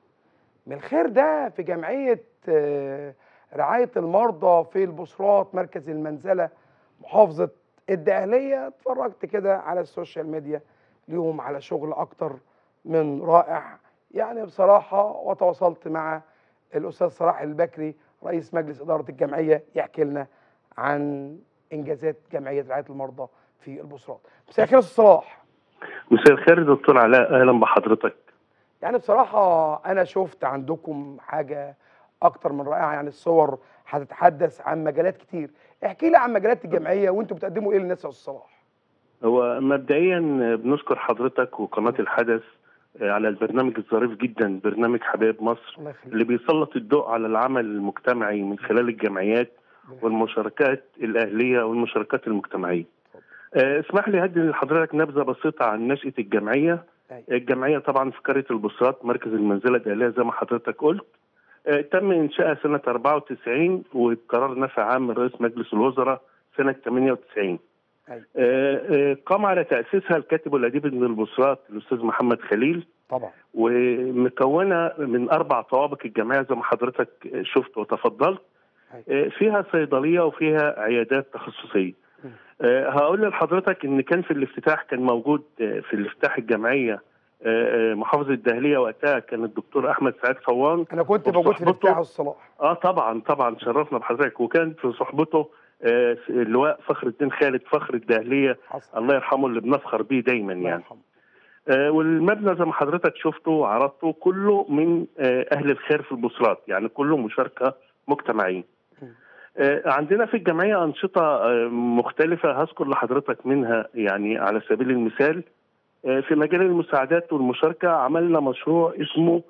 [SPEAKER 1] من الخير ده في جمعيه آه، رعايه المرضى في البصرات مركز المنزله محافظه الدقهليه اتفرجت كده على السوشيال ميديا ليهم على شغل اكتر من رائع يعني بصراحه وتواصلت مع الاستاذ صلاح البكري رئيس مجلس اداره الجمعيه يحكي لنا عن انجازات جمعيه رعايه المرضى في البصرات مساء الخير يا استاذ صلاح
[SPEAKER 5] مساء الخير دكتور علاء اهلا بحضرتك
[SPEAKER 1] يعني بصراحة أنا شفت عندكم حاجة أكتر من رائعة يعني الصور هتتحدث عن مجالات كتير احكي لي عن مجالات الجمعية وأنتوا بتقدموا إيه للناس يا أستاذ صلاح
[SPEAKER 5] هو مبدئيا بنشكر حضرتك وقناه الحدث على البرنامج الظريف جدا برنامج حبايب مصر
[SPEAKER 1] الله يخليك
[SPEAKER 5] اللي بيسلط الضوء على العمل المجتمعي من خلال الجمعيات والمشاركات الاهليه والمشاركات المجتمعيه. آه، اسمح لي هدي لحضرتك نبذه بسيطه عن نشاه الجمعيه.
[SPEAKER 1] أيوة.
[SPEAKER 5] الجمعيه طبعا في قريه البصرات مركز المنزله الداخليه زي ما حضرتك قلت. آه، تم انشائها سنه 94 وبقرار نفع عام من رئيس مجلس الوزراء سنه 98.
[SPEAKER 1] أيوة.
[SPEAKER 5] آه، آه، قام على تاسيسها الكاتب والاديب من البصرات الاستاذ محمد خليل
[SPEAKER 1] طبعا
[SPEAKER 5] ومكونه من اربع طوابق الجمعيه زي ما حضرتك شفت وتفضلت آه، فيها صيدليه وفيها عيادات تخصصيه.
[SPEAKER 1] مم.
[SPEAKER 5] آه، هقول لحضرتك ان كان في الافتتاح كان موجود آه، في الافتتاح الجمعيه آه، آه، محافظ الدهليه وقتها كان الدكتور احمد سعيد صوان
[SPEAKER 1] أنا كنت موجود في
[SPEAKER 5] وصحبته-
[SPEAKER 1] الافتتاح يا أستاذ صلاح
[SPEAKER 5] اه طبعا طبعا شرفنا بحضرتك وكان في صحبته آه، اللواء فخر الدين خالد فخر الدهليه
[SPEAKER 1] حصل
[SPEAKER 5] الله يرحمه اللي بنفخر بيه دايما
[SPEAKER 1] الله
[SPEAKER 5] يعني
[SPEAKER 1] يرحمه
[SPEAKER 5] آه، والمبنى زي ما حضرتك شفته وعرضته كله من آه، اهل الخير في البصرات يعني كله مشاركه مجتمعيه
[SPEAKER 1] مم.
[SPEAKER 5] آه، عندنا في الجمعيه انشطه آه، مختلفه هذكر لحضرتك منها يعني على سبيل المثال آه، في مجال المساعدات والمشاركه عملنا مشروع اسمه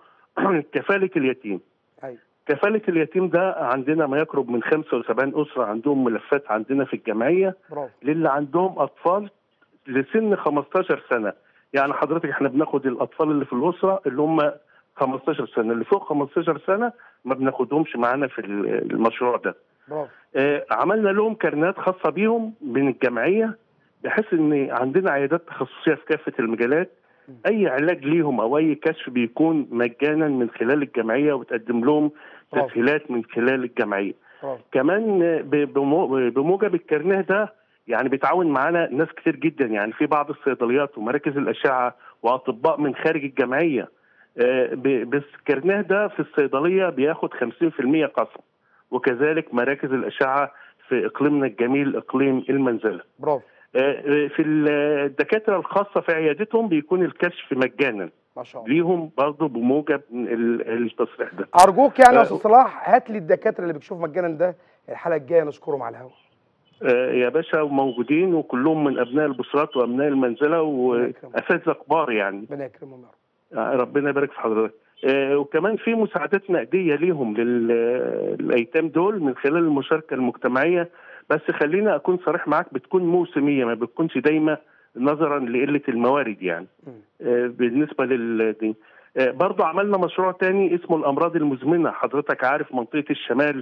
[SPEAKER 5] كفاله اليتيم
[SPEAKER 1] أيوة.
[SPEAKER 5] كفاله اليتيم ده عندنا ما يقرب من 75 اسره عندهم ملفات عندنا في الجمعيه
[SPEAKER 1] برافو
[SPEAKER 5] للي عندهم اطفال لسن 15 سنه يعني حضرتك احنا بناخد الاطفال اللي في الاسره اللي هم 15 سنه اللي فوق 15 سنه ما بناخدهمش معانا في ال- المشروع ده
[SPEAKER 1] برافو
[SPEAKER 5] آه عملنا لهم كارنات خاصه بيهم من الجمعيه بحيث ان عندنا عيادات تخصصيه في كافه المجالات اي علاج ليهم او اي كشف بيكون مجانا من خلال الجمعيه وتقدم لهم
[SPEAKER 1] برافو.
[SPEAKER 5] تسهيلات من خلال الجمعيه
[SPEAKER 1] برافو
[SPEAKER 5] كمان ب- بمو- بموجب الكارنيه ده يعني بيتعاون معانا ناس كتير جدا يعني في بعض الصيدليات ومراكز الاشعه واطباء من خارج الجمعيه آه، ب- بس الكارنيه ده في الصيدليه بياخد 50% قسم وكذلك مراكز الاشعه في اقليمنا الجميل اقليم المنزله
[SPEAKER 1] برافو
[SPEAKER 5] آه، آه، في الدكاتره الخاصه في عيادتهم بيكون الكشف مجانا
[SPEAKER 1] ما شاء الله
[SPEAKER 5] ليهم برضه بموجب ال- التصريح ده
[SPEAKER 1] أرجوك يعني يا
[SPEAKER 5] آه،
[SPEAKER 1] أستاذ صلاح هات لي الدكاترة اللي بيكشفوا مجانا ده الحلقة الجاية نشكرهم على الهواء
[SPEAKER 5] آه، يا باشا موجودين وكلهم من ابناء البصرات وابناء المنزله واساتذه كبار يعني
[SPEAKER 1] ربنا يكرمهم يا رب
[SPEAKER 5] آه، ربنا يبارك في حضرتك آه، وكمان في مساعدات نقديه ليهم للايتام دول من خلال المشاركه المجتمعيه بس خلينا اكون صريح معاك بتكون موسميه ما بتكونش دايمه نظرا لقله الموارد يعني
[SPEAKER 1] مم.
[SPEAKER 5] آه، بالنسبه لل دي. آه، برضو عملنا مشروع تاني اسمه الامراض المزمنه حضرتك عارف منطقه الشمال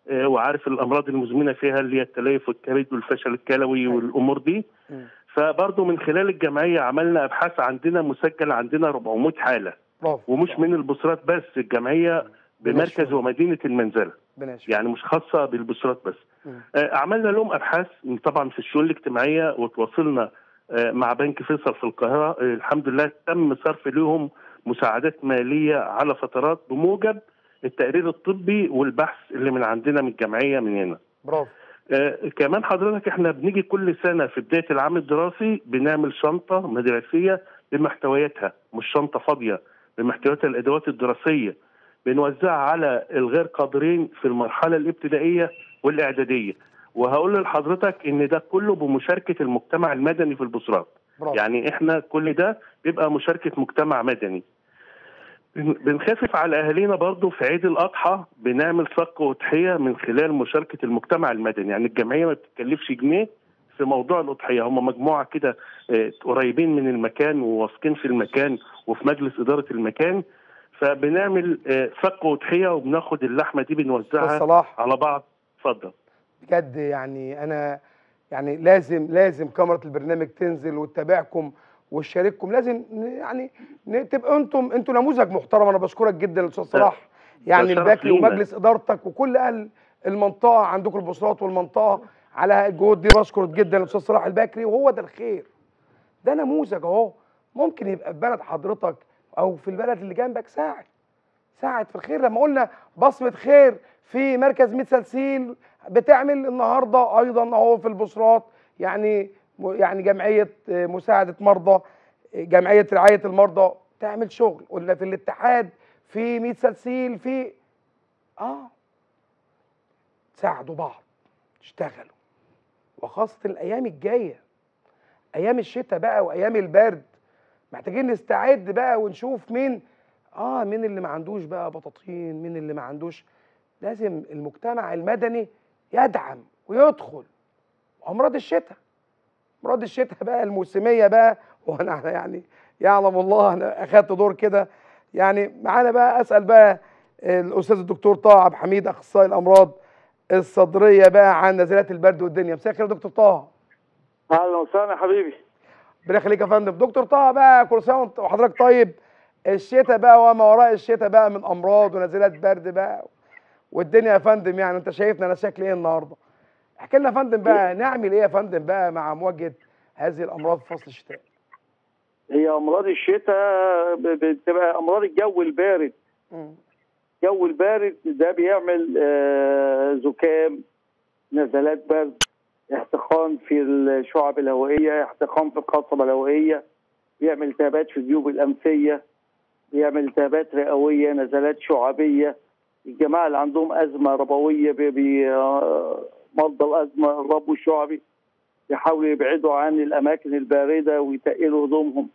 [SPEAKER 5] آه، وعارف الامراض المزمنه فيها اللي هي التليف والكبد والفشل الكلوي
[SPEAKER 1] أيوة.
[SPEAKER 5] والامور دي
[SPEAKER 1] مم.
[SPEAKER 5] فبرضه من خلال الجمعيه عملنا ابحاث عندنا مسجل عندنا 400 حاله
[SPEAKER 1] برافو
[SPEAKER 5] ومش من البصرات بس الجمعيه بمركز
[SPEAKER 1] بالنسبة.
[SPEAKER 5] ومدينه المنزله
[SPEAKER 1] بناشف
[SPEAKER 5] يعني مش خاصه بالبصرات بس
[SPEAKER 1] مم.
[SPEAKER 5] آه، عملنا لهم ابحاث طبعا في الشؤون الاجتماعيه وتواصلنا آه، مع بنك فيصل في القاهره آه، الحمد لله تم صرف لهم مساعدات ماليه على فترات بموجب التقرير الطبي والبحث اللي من عندنا من الجمعيه من هنا.
[SPEAKER 1] برافو
[SPEAKER 5] آه كمان حضرتك احنا بنيجي كل سنه في بدايه العام الدراسي بنعمل شنطه مدرسيه بمحتوياتها مش شنطه فاضيه بمحتويات الادوات الدراسيه بنوزعها على الغير قادرين في المرحله الابتدائيه والاعداديه وهقول لحضرتك ان ده كله بمشاركه المجتمع المدني في البصرات
[SPEAKER 1] برافو
[SPEAKER 5] يعني احنا كل ده بيبقى مشاركه مجتمع مدني بن- بنخفف على اهالينا برضو في عيد الاضحى بنعمل صك وتضحيه من خلال مشاركه المجتمع المدني يعني الجمعيه ما بتتكلفش جنيه في موضوع الاضحيه هم مجموعه كده آه، قريبين من المكان وواثقين في المكان وفي مجلس اداره المكان فبنعمل آه، صك وتضحيه وبناخد اللحمه دي
[SPEAKER 1] استاذ
[SPEAKER 5] بنوزعها
[SPEAKER 1] صلاح
[SPEAKER 5] على بعض اتفضل
[SPEAKER 1] بجد يعني انا يعني لازم لازم كاميرا البرنامج تنزل وتتابعكم وتشارككم لازم ن- يعني ن- تبقوا انتم انتم نموذج محترم انا بشكرك جدا يا استاذ صلاح يعني
[SPEAKER 5] شرف
[SPEAKER 1] الباكلي
[SPEAKER 5] لينا.
[SPEAKER 1] ومجلس ادارتك وكل اهل المنطقه عندكم البصرات والمنطقه على الجهود دي بشكر جدا الاستاذ صلاح الباكري وهو ده الخير ده نموذج اهو ممكن يبقى في بلد حضرتك او في البلد اللي جنبك ساعد ساعد في الخير لما قلنا بصمه خير في مركز ميت سلسيل بتعمل النهارده ايضا اهو في البصرات يعني يعني جمعيه آه، مساعده مرضى آه، جمعيه رعايه المرضى تعمل شغل قلنا في الاتحاد في ميت سلسيل في اه ساعدوا بعض اشتغلوا وخاصه الايام الجايه ايام الشتاء بقى وايام البرد محتاجين نستعد بقى ونشوف مين اه مين اللي ما عندوش بقى بطاطين مين اللي ما عندوش لازم المجتمع المدني يدعم ويدخل امراض الشتاء امراض الشتاء بقى الموسميه بقى وانا يعني يعلم الله انا اخدت دور كده يعني معانا بقى اسال بقى الاستاذ الدكتور طه عبد الحميد اخصائي الامراض الصدريه بقى عن نزلات البرد والدنيا مساء الخير يا دكتور طه
[SPEAKER 6] اهلا وسهلا يا حبيبي
[SPEAKER 1] ربنا يخليك يا فندم دكتور طه بقى كل سنه وأنت- وحضرتك طيب الشتاء بقى وما وراء الشتاء بقى من امراض ونزلات برد بقى والدنيا يا فندم يعني انت شايفنا انا شكلي ايه النهارده احكي لنا يا فندم بقى نعمل ايه يا فندم بقى مع مواجهه هذه الامراض في فصل الشتاء
[SPEAKER 6] هي امراض الشتاء ب- بتبقى امراض الجو البارد
[SPEAKER 1] مم.
[SPEAKER 6] الجو البارد ده بيعمل آه، زكام نزلات برد احتقان في الشعب الهوائيه احتقان في القصبه الهوائيه بيعمل التهابات في الجيوب الانفيه بيعمل التهابات رئويه نزلات شعبيه الجماعه اللي عندهم ازمه ربويه بي بي آه، مرضى الازمه الربو الشعبي يحاولوا يبعدوا عن الاماكن البارده ويتقلوا هدومهم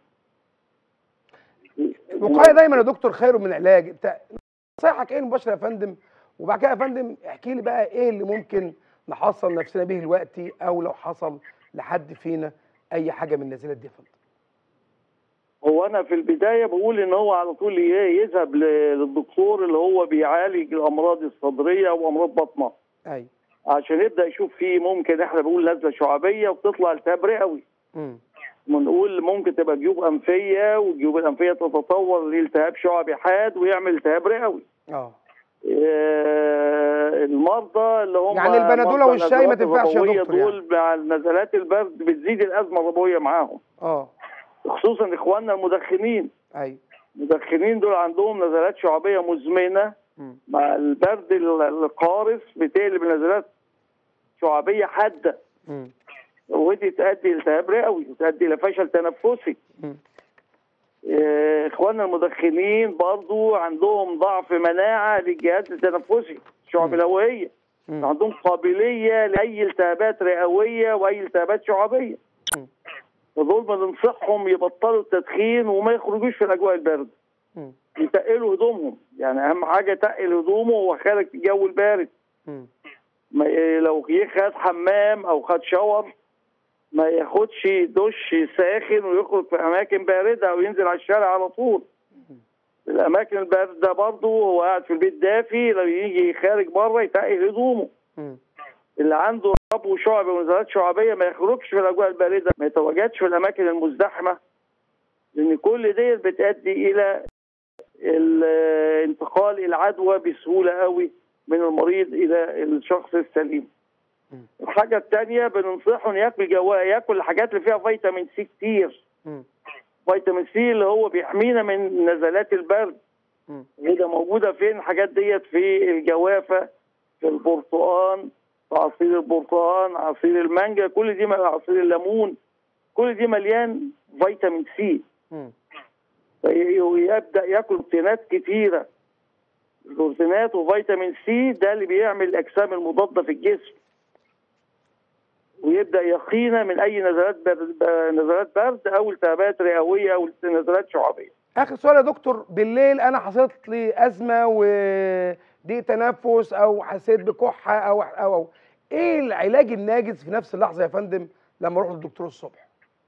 [SPEAKER 1] الوقايه دايما يا دكتور خير من العلاج انت نصيحتك ايه المباشره يا فندم وبعد كده يا فندم احكي لي بقى ايه اللي ممكن نحصن نفسنا به دلوقتي او لو حصل لحد فينا اي حاجه من النزلات دي يا فندم
[SPEAKER 6] هو انا في البدايه بقول ان هو على طول ي- يذهب ل- للدكتور اللي هو بيعالج الامراض الصدريه وامراض بطنه
[SPEAKER 1] ايوه
[SPEAKER 6] عشان يبدا يشوف فيه ممكن احنا بنقول نزله شعبيه وبتطلع التهاب رئوي
[SPEAKER 1] امم
[SPEAKER 6] ونقول ممكن تبقى جيوب انفيه والجيوب الانفيه تتطور لالتهاب شعبي حاد ويعمل التهاب رئوي
[SPEAKER 1] اه
[SPEAKER 6] آه، المرضى اللي هم
[SPEAKER 1] يعني البنادولة
[SPEAKER 6] مرضى
[SPEAKER 1] والشاي ما
[SPEAKER 6] النزلات
[SPEAKER 1] تنفعش يا
[SPEAKER 6] الربوية
[SPEAKER 1] دكتور يعني.
[SPEAKER 6] دول مع نزلات البرد بتزيد الازمه الربويه معاهم
[SPEAKER 1] اه
[SPEAKER 6] خصوصا اخواننا المدخنين
[SPEAKER 1] ايوه
[SPEAKER 6] المدخنين دول عندهم نزلات شعبيه مزمنه
[SPEAKER 1] مم.
[SPEAKER 6] مع البرد ال- القارس بتقلب نزلات شعبيه حاده
[SPEAKER 1] مم.
[SPEAKER 6] ودي تؤدي التهاب رئوي وتؤدي الى فشل تنفسي
[SPEAKER 1] مم.
[SPEAKER 6] آه، اخواننا المدخنين برضو عندهم ضعف مناعه للجهاز التنفسي الشعب
[SPEAKER 1] مم.
[SPEAKER 6] الهوائيه
[SPEAKER 1] مم.
[SPEAKER 6] عندهم قابليه لاي التهابات رئويه واي التهابات شعبيه
[SPEAKER 1] مم.
[SPEAKER 6] فدول بننصحهم يبطلوا التدخين وما يخرجوش في الاجواء البارده
[SPEAKER 1] مم.
[SPEAKER 6] يتقلوا هدومهم يعني اهم حاجه تقل هدومه وهو خارج في الجو البارد
[SPEAKER 1] مم.
[SPEAKER 6] ما إيه لو جه خد حمام او خد شاور ما ياخدش دش ساخن ويخرج في اماكن بارده او ينزل على الشارع على طول في الاماكن البارده برضه هو قاعد في البيت دافي لو يجي خارج بره يتقل هدومه
[SPEAKER 1] مم.
[SPEAKER 6] اللي عنده ربو شعبي ونزلات شعبيه ما يخرجش في الاجواء البارده ما يتواجدش في الاماكن المزدحمه لان كل دي بتؤدي الى ال- انتقال العدوى بسهوله قوي من المريض الى الشخص السليم
[SPEAKER 1] مم.
[SPEAKER 6] الحاجه الثانيه بننصحه انه ياكل جوا ياكل الحاجات اللي فيها فيتامين سي كتير
[SPEAKER 1] مم.
[SPEAKER 6] فيتامين سي اللي هو بيحمينا من نزلات البرد
[SPEAKER 1] مم.
[SPEAKER 6] وده موجوده فين الحاجات ديت في الجوافه في البرتقال في عصير البرتقال عصير المانجا كل دي عصير الليمون كل دي مليان فيتامين سي
[SPEAKER 1] مم.
[SPEAKER 6] ويبدا ياكل بروتينات كتيره بروتينات وفيتامين سي ده اللي بيعمل الاجسام المضاده في الجسم ويبدا يقينا من اي نزلات برد نزلات برد او التهابات رئويه او نزلات شعبيه
[SPEAKER 1] اخر سؤال يا دكتور بالليل انا حصلت لي ازمه وضيق تنفس او حسيت بكحه او او او ايه العلاج الناجز في نفس اللحظه يا فندم لما اروح للدكتور الصبح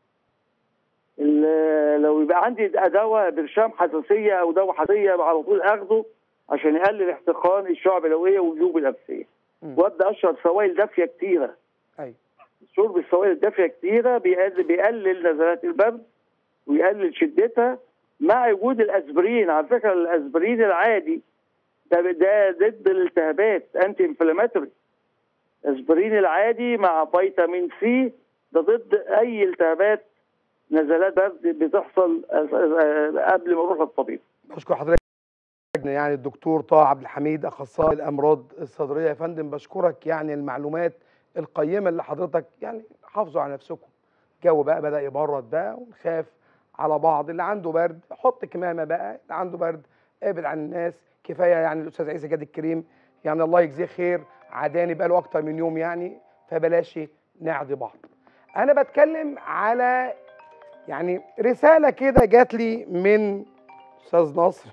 [SPEAKER 6] ال- لو يبقى عندي دواء برشام حساسيه او دواء حساسيه على طول اخده عشان يقلل احتقان الشعب الهويه والجيوب الانفسيه
[SPEAKER 1] مم.
[SPEAKER 6] وابدا اشرب سوائل دافيه كتيره
[SPEAKER 1] ايوه
[SPEAKER 6] شرب السوائل الدافيه كتيره بيقلل, بيقلل نزلات البرد ويقلل شدتها مع وجود الاسبرين على فكره الاسبرين العادي ده ده ضد الالتهابات انتي انفلاماتوري الاسبرين العادي مع فيتامين سي ده ضد اي التهابات نزلات برد بتحصل قبل ما اروح للطبيب
[SPEAKER 1] بشكر حضرتك يعني الدكتور طه عبد الحميد اخصائي الامراض الصدريه يا فندم بشكرك يعني المعلومات القيمه اللي حضرتك يعني حافظوا على نفسكم الجو بقى بدا يبرد بقى ونخاف على بعض اللي عنده برد حط كمامه بقى اللي عنده برد ابعد عن الناس كفايه يعني الاستاذ عيسى جاد الكريم يعني الله يجزيه خير عداني بقى له اكتر من يوم يعني فبلاش نعدي بعض انا بتكلم على يعني رساله كده جات لي من استاذ نصر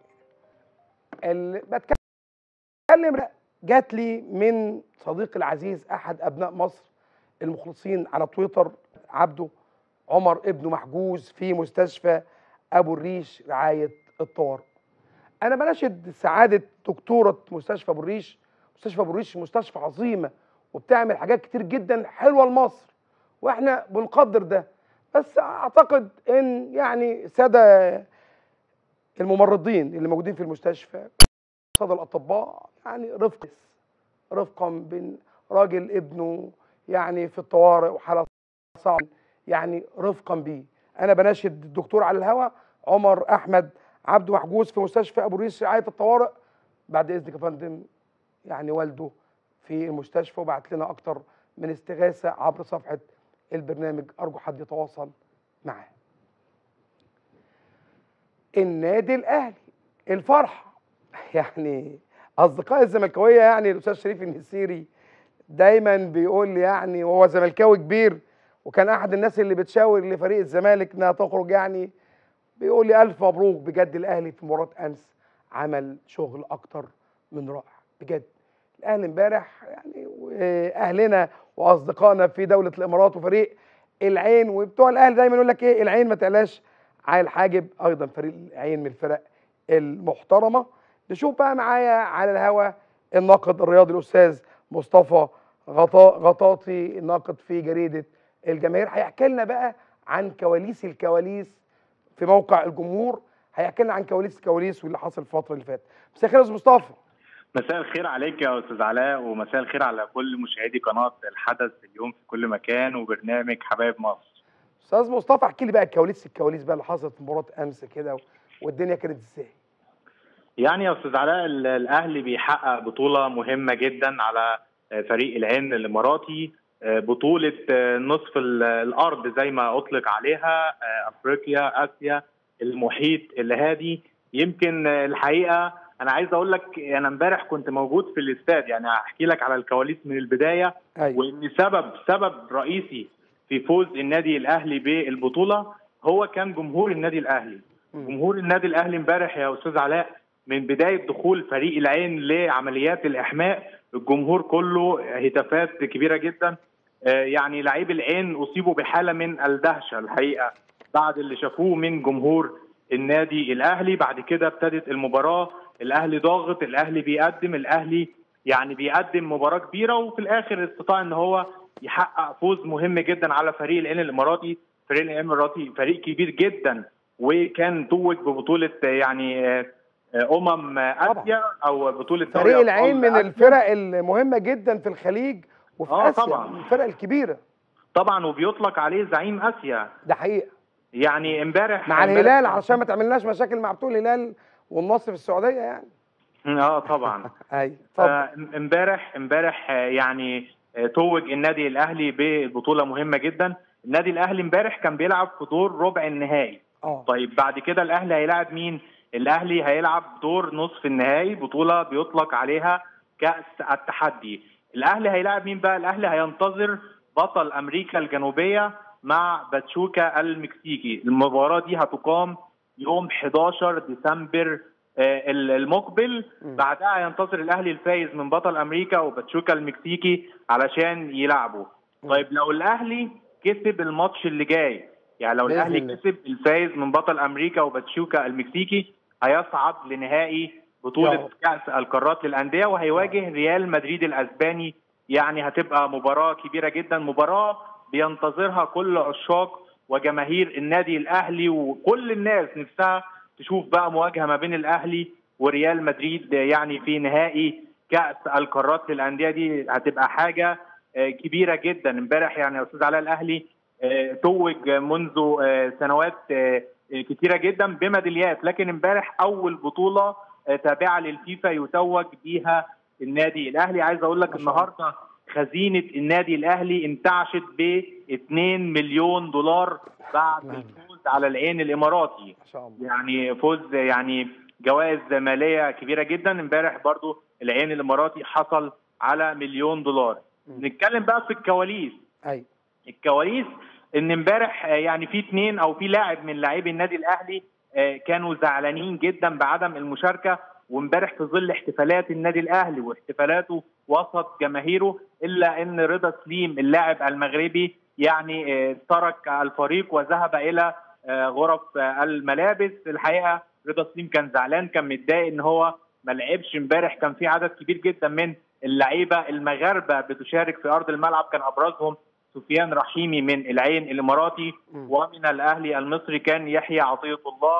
[SPEAKER 1] ال- بتكلم جات لي من صديقي العزيز احد ابناء مصر المخلصين على تويتر عبده عمر ابنه محجوز في مستشفى ابو الريش رعايه الطوارئ انا بناشد سعاده دكتوره مستشفى ابو الريش مستشفى ابو الريش مستشفى عظيمه وبتعمل حاجات كتير جدا حلوه لمصر واحنا بنقدر ده بس اعتقد ان يعني ساده الممرضين اللي موجودين في المستشفى ساده الاطباء يعني رفق رفقا بين راجل ابنه يعني في الطوارئ وحاله صعبه يعني رفقا بيه انا بناشد الدكتور على الهوا عمر احمد عبده محجوز في مستشفى ابو الريش رعايه الطوارئ بعد اذنك يا فندم يعني والده في المستشفى وبعت لنا اكتر من استغاثه عبر صفحه البرنامج ارجو حد يتواصل معاه النادي الاهلي الفرحه يعني اصدقائي الزملكاويه يعني الاستاذ شريف النسيري دايما بيقول لي يعني وهو زملكاوي كبير وكان احد الناس اللي بتشاور لفريق الزمالك انها تخرج يعني بيقول لي الف مبروك بجد الاهلي في مباراه امس عمل شغل اكتر من رائع بجد الاهلي امبارح يعني واهلنا واصدقائنا في دوله الامارات وفريق العين وبتوع الاهلي دايما يقول لك ايه العين ما تعلاش على الحاجب ايضا فريق العين من الفرق المحترمه نشوف بقى معايا على الهوا الناقد الرياضي الاستاذ مصطفى غطا غطاطي الناقد في جريده الجماهير هيحكي لنا بقى عن كواليس الكواليس في موقع الجمهور هيحكي لنا عن كواليس الكواليس واللي حصل الفتره اللي فاتت مساء الخير يا استاذ مصطفى
[SPEAKER 7] مساء الخير عليك يا استاذ علاء ومساء الخير على كل مشاهدي قناه الحدث اليوم في كل مكان وبرنامج حبايب مصر
[SPEAKER 1] استاذ مصطفى احكي لي بقى كواليس الكواليس بقى اللي حصلت في مباراه امس كده والدنيا كانت ازاي
[SPEAKER 7] يعني يا استاذ علاء ال- الاهلي بيحقق بطوله مهمه جدا على فريق العين الاماراتي بطوله نصف ال- الارض زي ما اطلق عليها افريقيا اسيا المحيط الهادي يمكن الحقيقه انا عايز اقول لك انا امبارح كنت موجود في الاستاد يعني هحكي لك على الكواليس من البدايه
[SPEAKER 1] ايوه
[SPEAKER 7] وان سبب سبب رئيسي في فوز النادي الاهلي بالبطوله هو كان جمهور النادي الاهلي
[SPEAKER 1] مم.
[SPEAKER 7] جمهور النادي الاهلي امبارح يا استاذ علاء من بدايه دخول فريق العين لعمليات الاحماء الجمهور كله هتافات كبيره جدا آه، يعني لاعبي العين اصيبوا بحاله من الدهشه الحقيقه بعد اللي شافوه من جمهور النادي الاهلي بعد كده ابتدت المباراه الاهلي ضاغط الاهلي بيقدم الاهلي يعني بيقدم مباراه كبيره وفي الاخر استطاع ان هو يحقق فوز مهم جدا على فريق العين الاماراتي فريق العين الاماراتي فريق كبير جدا وكان توج ببطوله يعني آه، آه، امم اسيا او بطوله دوري
[SPEAKER 1] فريق
[SPEAKER 7] أبطال
[SPEAKER 1] العين من
[SPEAKER 7] آسيا.
[SPEAKER 1] الفرق المهمه جدا في الخليج وفي
[SPEAKER 7] آه،
[SPEAKER 1] اسيا
[SPEAKER 7] طبعاً.
[SPEAKER 1] من الفرق الكبيره
[SPEAKER 7] طبعا وبيطلق عليه زعيم اسيا
[SPEAKER 1] ده حقيقه
[SPEAKER 7] يعني امبارح
[SPEAKER 1] مع
[SPEAKER 7] امبارح-
[SPEAKER 1] الهلال علشان ما تعملناش مشاكل مع بتوع الهلال والنصر في السعوديه يعني
[SPEAKER 7] اه طبعا
[SPEAKER 1] ايوه اتفضل
[SPEAKER 7] آه، امبارح امبارح آه، يعني آه، توج النادي الاهلي ببطوله مهمه جدا النادي الاهلي امبارح كان بيلعب في دور ربع النهائي
[SPEAKER 1] اه
[SPEAKER 7] طيب بعد كده الاهلي هيلاعب مين الاهلي هيلعب دور نصف النهائي بطوله بيطلق عليها كاس التحدي الاهلي هيلاعب مين بقى الاهلي هينتظر بطل امريكا الجنوبيه مع باتشوكا المكسيكي المباراه دي هتقام يوم 11 ديسمبر آه، المقبل
[SPEAKER 1] م.
[SPEAKER 7] بعدها هينتظر الاهلي الفايز من بطل امريكا وباتشوكا المكسيكي علشان يلعبوا
[SPEAKER 1] م.
[SPEAKER 7] طيب لو الاهلي كسب الماتش اللي جاي يعني لو
[SPEAKER 1] بإذن
[SPEAKER 7] الاهلي
[SPEAKER 1] الله.
[SPEAKER 7] كسب الفايز من بطل امريكا وباتشوكا المكسيكي هيصعد لنهائي
[SPEAKER 1] يا
[SPEAKER 7] بطوله
[SPEAKER 1] رب.
[SPEAKER 7] كاس القارات للانديه وهيواجه ريال مدريد الاسباني يعني هتبقى مباراه كبيره جدا مباراه بينتظرها كل عشاق وجماهير النادي الاهلي وكل الناس نفسها تشوف بقى مواجهه ما بين الاهلي وريال مدريد يعني في نهائي كاس القارات للانديه دي هتبقى حاجه آه، كبيره جدا امبارح يعني يا استاذ علاء الاهلي آه، توج منذ آه، سنوات آه، آه، كتيره جدا بميداليات لكن امبارح اول بطوله آه، تابعه للفيفا يتوج بيها النادي الاهلي عايز اقول لك
[SPEAKER 1] ما شاء الله.
[SPEAKER 7] النهارده خزينه النادي الاهلي انتعشت ب 2 مليون دولار بعد
[SPEAKER 1] نعم.
[SPEAKER 7] الفوز على العين الاماراتي
[SPEAKER 1] ما شاء الله
[SPEAKER 7] يعني فوز يعني جوائز ماليه كبيره جدا امبارح برضو العين الاماراتي حصل على مليون دولار
[SPEAKER 1] م.
[SPEAKER 7] نتكلم بقى في الكواليس
[SPEAKER 1] ايوه
[SPEAKER 7] الكواليس ان امبارح آه، يعني في اثنين او في لاعب من لاعبي النادي الاهلي آه، كانوا زعلانين جدا بعدم المشاركه وامبارح في ظل احتفالات النادي الاهلي واحتفالاته وسط جماهيره الا ان رضا سليم اللاعب المغربي يعني آه، ترك الفريق وذهب الى آه، غرف آه، الملابس الحقيقه رضا سليم كان زعلان كان متضايق ان هو ما لعبش امبارح كان في عدد كبير جدا من اللعيبه المغاربه بتشارك في ارض الملعب كان ابرزهم سفيان رحيمي من العين الاماراتي
[SPEAKER 1] م.
[SPEAKER 7] ومن الاهلي المصري كان يحيى عطيه الله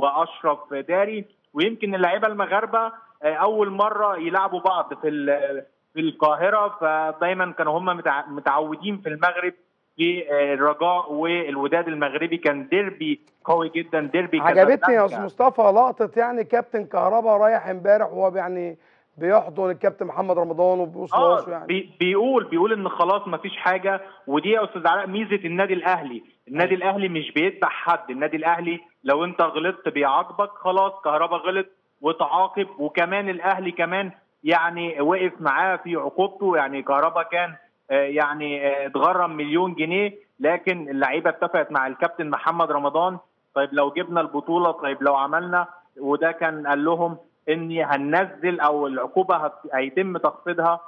[SPEAKER 7] واشرف داري ويمكن اللعيبه المغاربه آه، اول مره يلعبوا بعض في ال- في القاهره فدايما كانوا هم متع- متعودين في المغرب في آه، الرجاء والوداد المغربي كان ديربي قوي جدا ديربي
[SPEAKER 1] عجبتني يا
[SPEAKER 7] كازابلانكا.
[SPEAKER 1] استاذ مصطفى لقطه يعني كابتن كهربا رايح امبارح وهو يعني بيحضن الكابتن محمد رمضان وبيبوس راسه
[SPEAKER 7] اه
[SPEAKER 1] يعني
[SPEAKER 7] بي بيقول بيقول ان خلاص ما فيش حاجه ودي يا استاذ علاء ميزه النادي الاهلي النادي الاهلي مش بيتبع حد النادي الاهلي لو انت غلطت بيعاقبك خلاص كهربا غلط وتعاقب وكمان الاهلي كمان يعني وقف معاه في عقوبته يعني كهربا كان آه، يعني آه، اتغرم مليون جنيه لكن اللعيبه اتفقت مع الكابتن محمد رمضان طيب لو جبنا البطوله طيب لو عملنا وده كان قال لهم اني هننزل او العقوبه هت- هيتم تخفيضها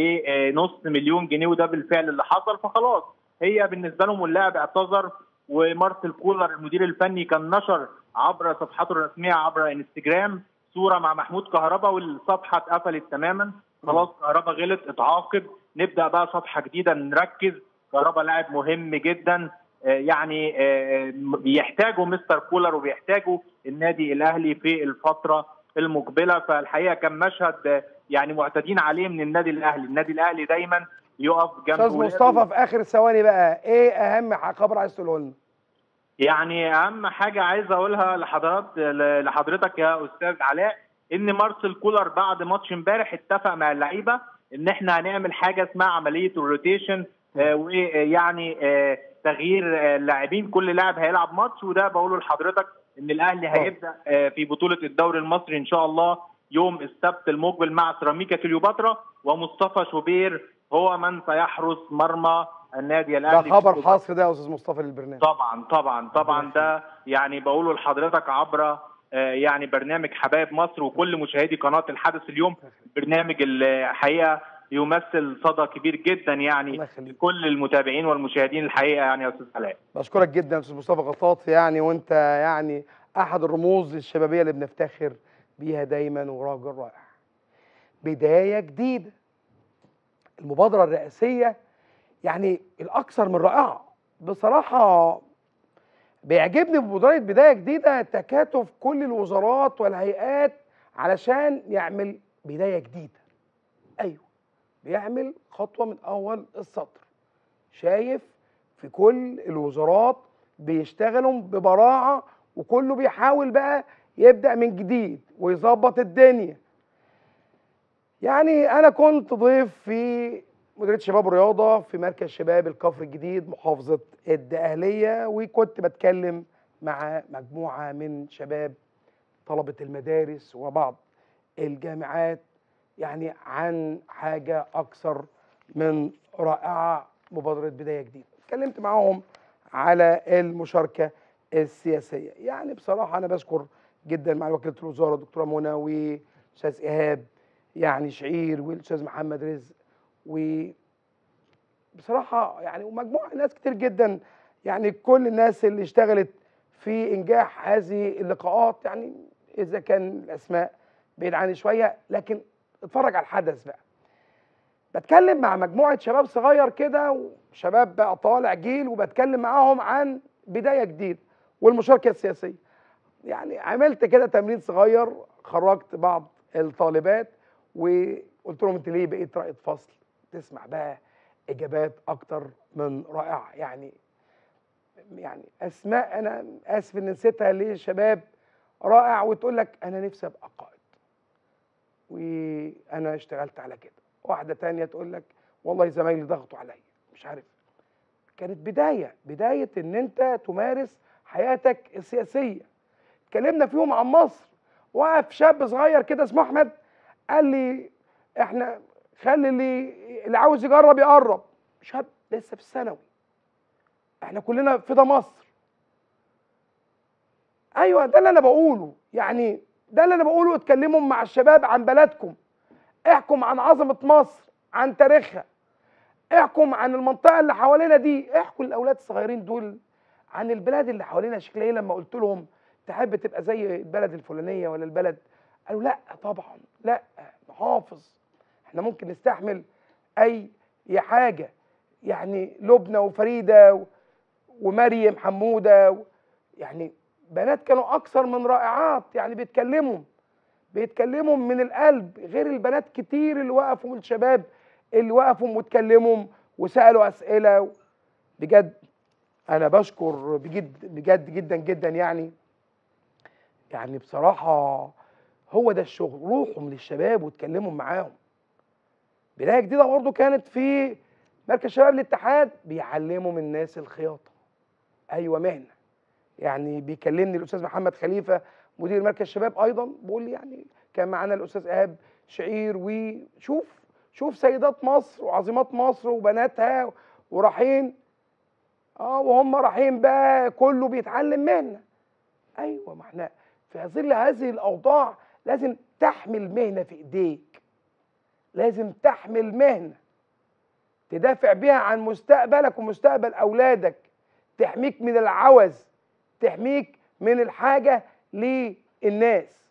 [SPEAKER 7] لنص مليون جنيه وده بالفعل اللي حصل فخلاص هي بالنسبه لهم اللاعب اعتذر ومارسيل كولر المدير الفني كان نشر عبر صفحته الرسميه عبر انستجرام صوره مع محمود كهربا والصفحه اتقفلت تماما خلاص كهربا غلط اتعاقب نبدا بقى صفحه جديده نركز كهربا لاعب مهم جدا آه، يعني آه، بيحتاجوا مستر كولر وبيحتاجوا النادي الاهلي في الفتره المقبله فالحقيقه كان مشهد آه، يعني معتادين عليه من النادي الاهلي النادي الاهلي دايما يقف جنب
[SPEAKER 1] استاذ
[SPEAKER 7] ولاده.
[SPEAKER 1] مصطفى في اخر ثواني بقى ايه اهم خبر عايز تقوله لنا
[SPEAKER 7] يعني اهم حاجه عايز اقولها لحضرات لحضرتك يا استاذ علاء ان مارسيل كولر بعد ماتش امبارح اتفق مع اللعيبه ان احنا هنعمل حاجه اسمها عمليه الروتيشن آه، ويعني آه، تغيير آه، اللاعبين كل لاعب هيلعب ماتش وده بقوله لحضرتك ان الاهلي هيبدا آه، في بطوله الدوري المصري ان شاء الله يوم السبت المقبل مع سيراميكا كليوباترا ومصطفى شوبير هو من سيحرس مرمى النادي
[SPEAKER 1] ده
[SPEAKER 7] الاهلي
[SPEAKER 1] خبر
[SPEAKER 7] في
[SPEAKER 1] حصر ده يا استاذ مصطفى للبرنامج
[SPEAKER 7] طبعا طبعا طبعا ده يعني بقوله لحضرتك عبر آه، يعني برنامج حبايب مصر وكل مشاهدي قناه الحدث اليوم برنامج الحقيقه يمثل صدى كبير جدا يعني
[SPEAKER 1] الله يخليك.
[SPEAKER 7] لكل المتابعين والمشاهدين الحقيقه يعني يا استاذ علاء
[SPEAKER 1] بشكرك جدا يا استاذ مصطفى غطاط يعني وانت يعني احد الرموز الشبابيه اللي بنفتخر بيها دايما وراجل رائع بدايه جديده المبادره الرئاسيه يعني الاكثر من رائعه بصراحه بيعجبني في مبادره بدايه جديده تكاتف كل الوزارات والهيئات علشان يعمل بدايه جديده ايوه بيعمل خطوه من اول السطر شايف في كل الوزارات بيشتغلوا ببراعه وكله بيحاول بقى يبدا من جديد ويظبط الدنيا يعني انا كنت ضيف في مديريه شباب ورياضه في مركز شباب الكفر الجديد محافظه الدقهليه وكنت بتكلم مع مجموعه من شباب طلبه المدارس وبعض الجامعات يعني عن حاجه اكثر من رائعه مبادره بدايه جديده اتكلمت معاهم على المشاركه السياسيه يعني بصراحه انا بشكر جدا مع وكيله الوزاره الدكتوره منى واستاذ ايهاب يعني شعير والاستاذ محمد رزق و بصراحه يعني ومجموعه ناس كتير جدا يعني كل الناس اللي اشتغلت في انجاح هذه اللقاءات يعني اذا كان الاسماء بعيد عني شويه لكن اتفرج على الحدث بقى بتكلم مع مجموعه شباب صغير كده وشباب بقى طالع جيل وبتكلم معاهم عن بدايه جديده والمشاركه السياسيه يعني عملت كده تمرين صغير خرجت بعض الطالبات وقلت لهم انت ليه بقيت رائد فصل تسمع بقى اجابات اكتر من رائعه يعني يعني اسماء انا اسف ان نسيتها ليه شباب رائع وتقول لك انا نفسي ابقى قائد وانا اشتغلت على كده واحده تانية تقول لك والله زمايلي ضغطوا عليا مش عارف كانت بدايه بدايه ان انت تمارس حياتك السياسيه اتكلمنا فيهم عن مصر وقف شاب صغير كده اسمه احمد قال لي احنا خلي اللي اللي عاوز يجرب يقرب شاب لسه في الثانوي احنا كلنا في ده مصر ايوه ده اللي انا بقوله يعني ده اللي انا بقوله اتكلموا مع الشباب عن بلدكم احكم عن عظمه مصر عن تاريخها احكم عن المنطقه اللي حوالينا دي احكوا الاولاد الصغيرين دول عن البلاد اللي حوالينا شكلها ايه لما قلت لهم تحب تبقى زي البلد الفلانيه ولا البلد قالوا لا طبعا لا محافظ احنا ممكن نستحمل اي حاجه يعني لبنى وفريده و- ومريم حموده و- يعني بنات كانوا اكثر من رائعات يعني بيتكلموا بيتكلموا من القلب غير البنات كتير اللي وقفوا من الشباب اللي وقفوا واتكلموا وسالوا اسئله و- بجد انا بشكر بجد بجد جدا جدا يعني يعني بصراحه هو ده الشغل روحوا من الشباب واتكلموا معاهم بدايه جديده برضه كانت في مركز شباب الاتحاد بيعلموا من الناس الخياطه ايوه مهنه يعني بيكلمني الاستاذ محمد خليفه مدير مركز شباب ايضا بيقول لي يعني كان معانا الاستاذ ايهاب شعير وشوف شوف سيدات مصر وعظيمات مصر وبناتها ورايحين اه وهم رايحين بقى كله بيتعلم مهنه ايوه ما احنا في ظل هذه الاوضاع لازم تحمل مهنه في ايديك لازم تحمل مهنه تدافع بيها عن مستقبلك ومستقبل اولادك تحميك من العوز تحميك من الحاجه للناس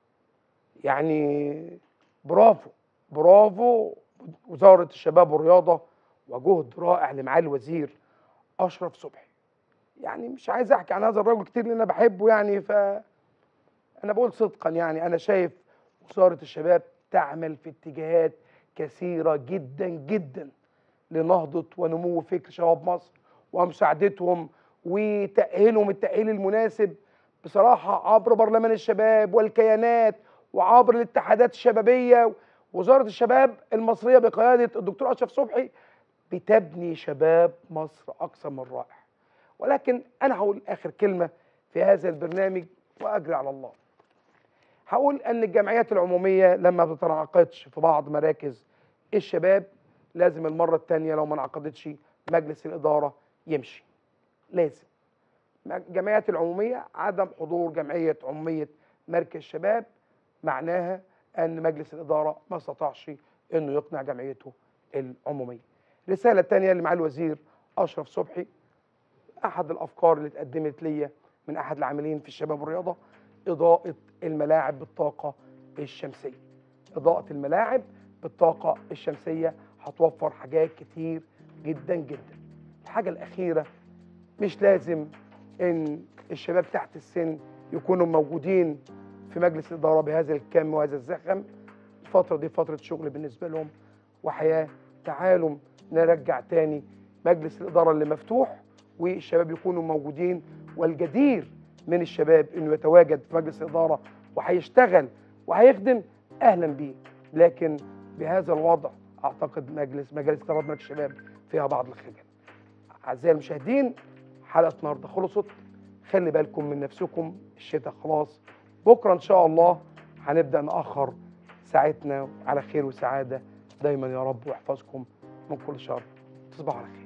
[SPEAKER 1] يعني برافو برافو وزاره الشباب والرياضه وجهد رائع لمعالي الوزير اشرف صبحي يعني مش عايز احكي عن هذا الرجل كتير لان انا بحبه يعني ف انا بقول صدقا يعني انا شايف وزاره الشباب تعمل في اتجاهات كثيره جدا جدا لنهضه ونمو فكر شباب مصر ومساعدتهم وتاهيلهم التاهيل المناسب بصراحه عبر برلمان الشباب والكيانات وعبر الاتحادات الشبابيه وزاره الشباب المصريه بقياده الدكتور اشرف صبحي بتبني شباب مصر اكثر من رائع ولكن انا هقول اخر كلمه في هذا البرنامج واجري على الله هقول ان الجمعيات العموميه لما ما بتتناقضش في بعض مراكز الشباب لازم المره الثانيه لو ما انعقدتش مجلس الاداره يمشي لازم الجمعيات العموميه عدم حضور جمعيه عموميه مركز شباب معناها ان مجلس الاداره ما استطاعش انه يقنع جمعيته العموميه رساله ثانيه اللي مع الوزير اشرف صبحي احد الافكار اللي اتقدمت ليا من احد العاملين في الشباب والرياضه اضاءه الملاعب بالطاقه الشمسيه اضاءه الملاعب بالطاقه الشمسيه هتوفر حاجات كتير جدا جدا الحاجه الاخيره مش لازم ان الشباب تحت السن يكونوا موجودين في مجلس الاداره بهذا الكم وهذا الزخم الفتره دي فتره شغل بالنسبه لهم وحياه تعالوا نرجع تاني مجلس الاداره اللي مفتوح والشباب يكونوا موجودين والجدير من الشباب انه يتواجد في مجلس الاداره وهيشتغل وهيخدم اهلا بيه لكن بهذا الوضع اعتقد مجلس مجالس اداره مجلس الشباب فيها بعض الخجل اعزائي المشاهدين حلقه النهارده خلصت خلي بالكم من نفسكم الشتاء خلاص بكره ان شاء الله هنبدا ناخر ساعتنا على خير وسعاده دايما يا رب ويحفظكم من كل شر تصبحوا على خير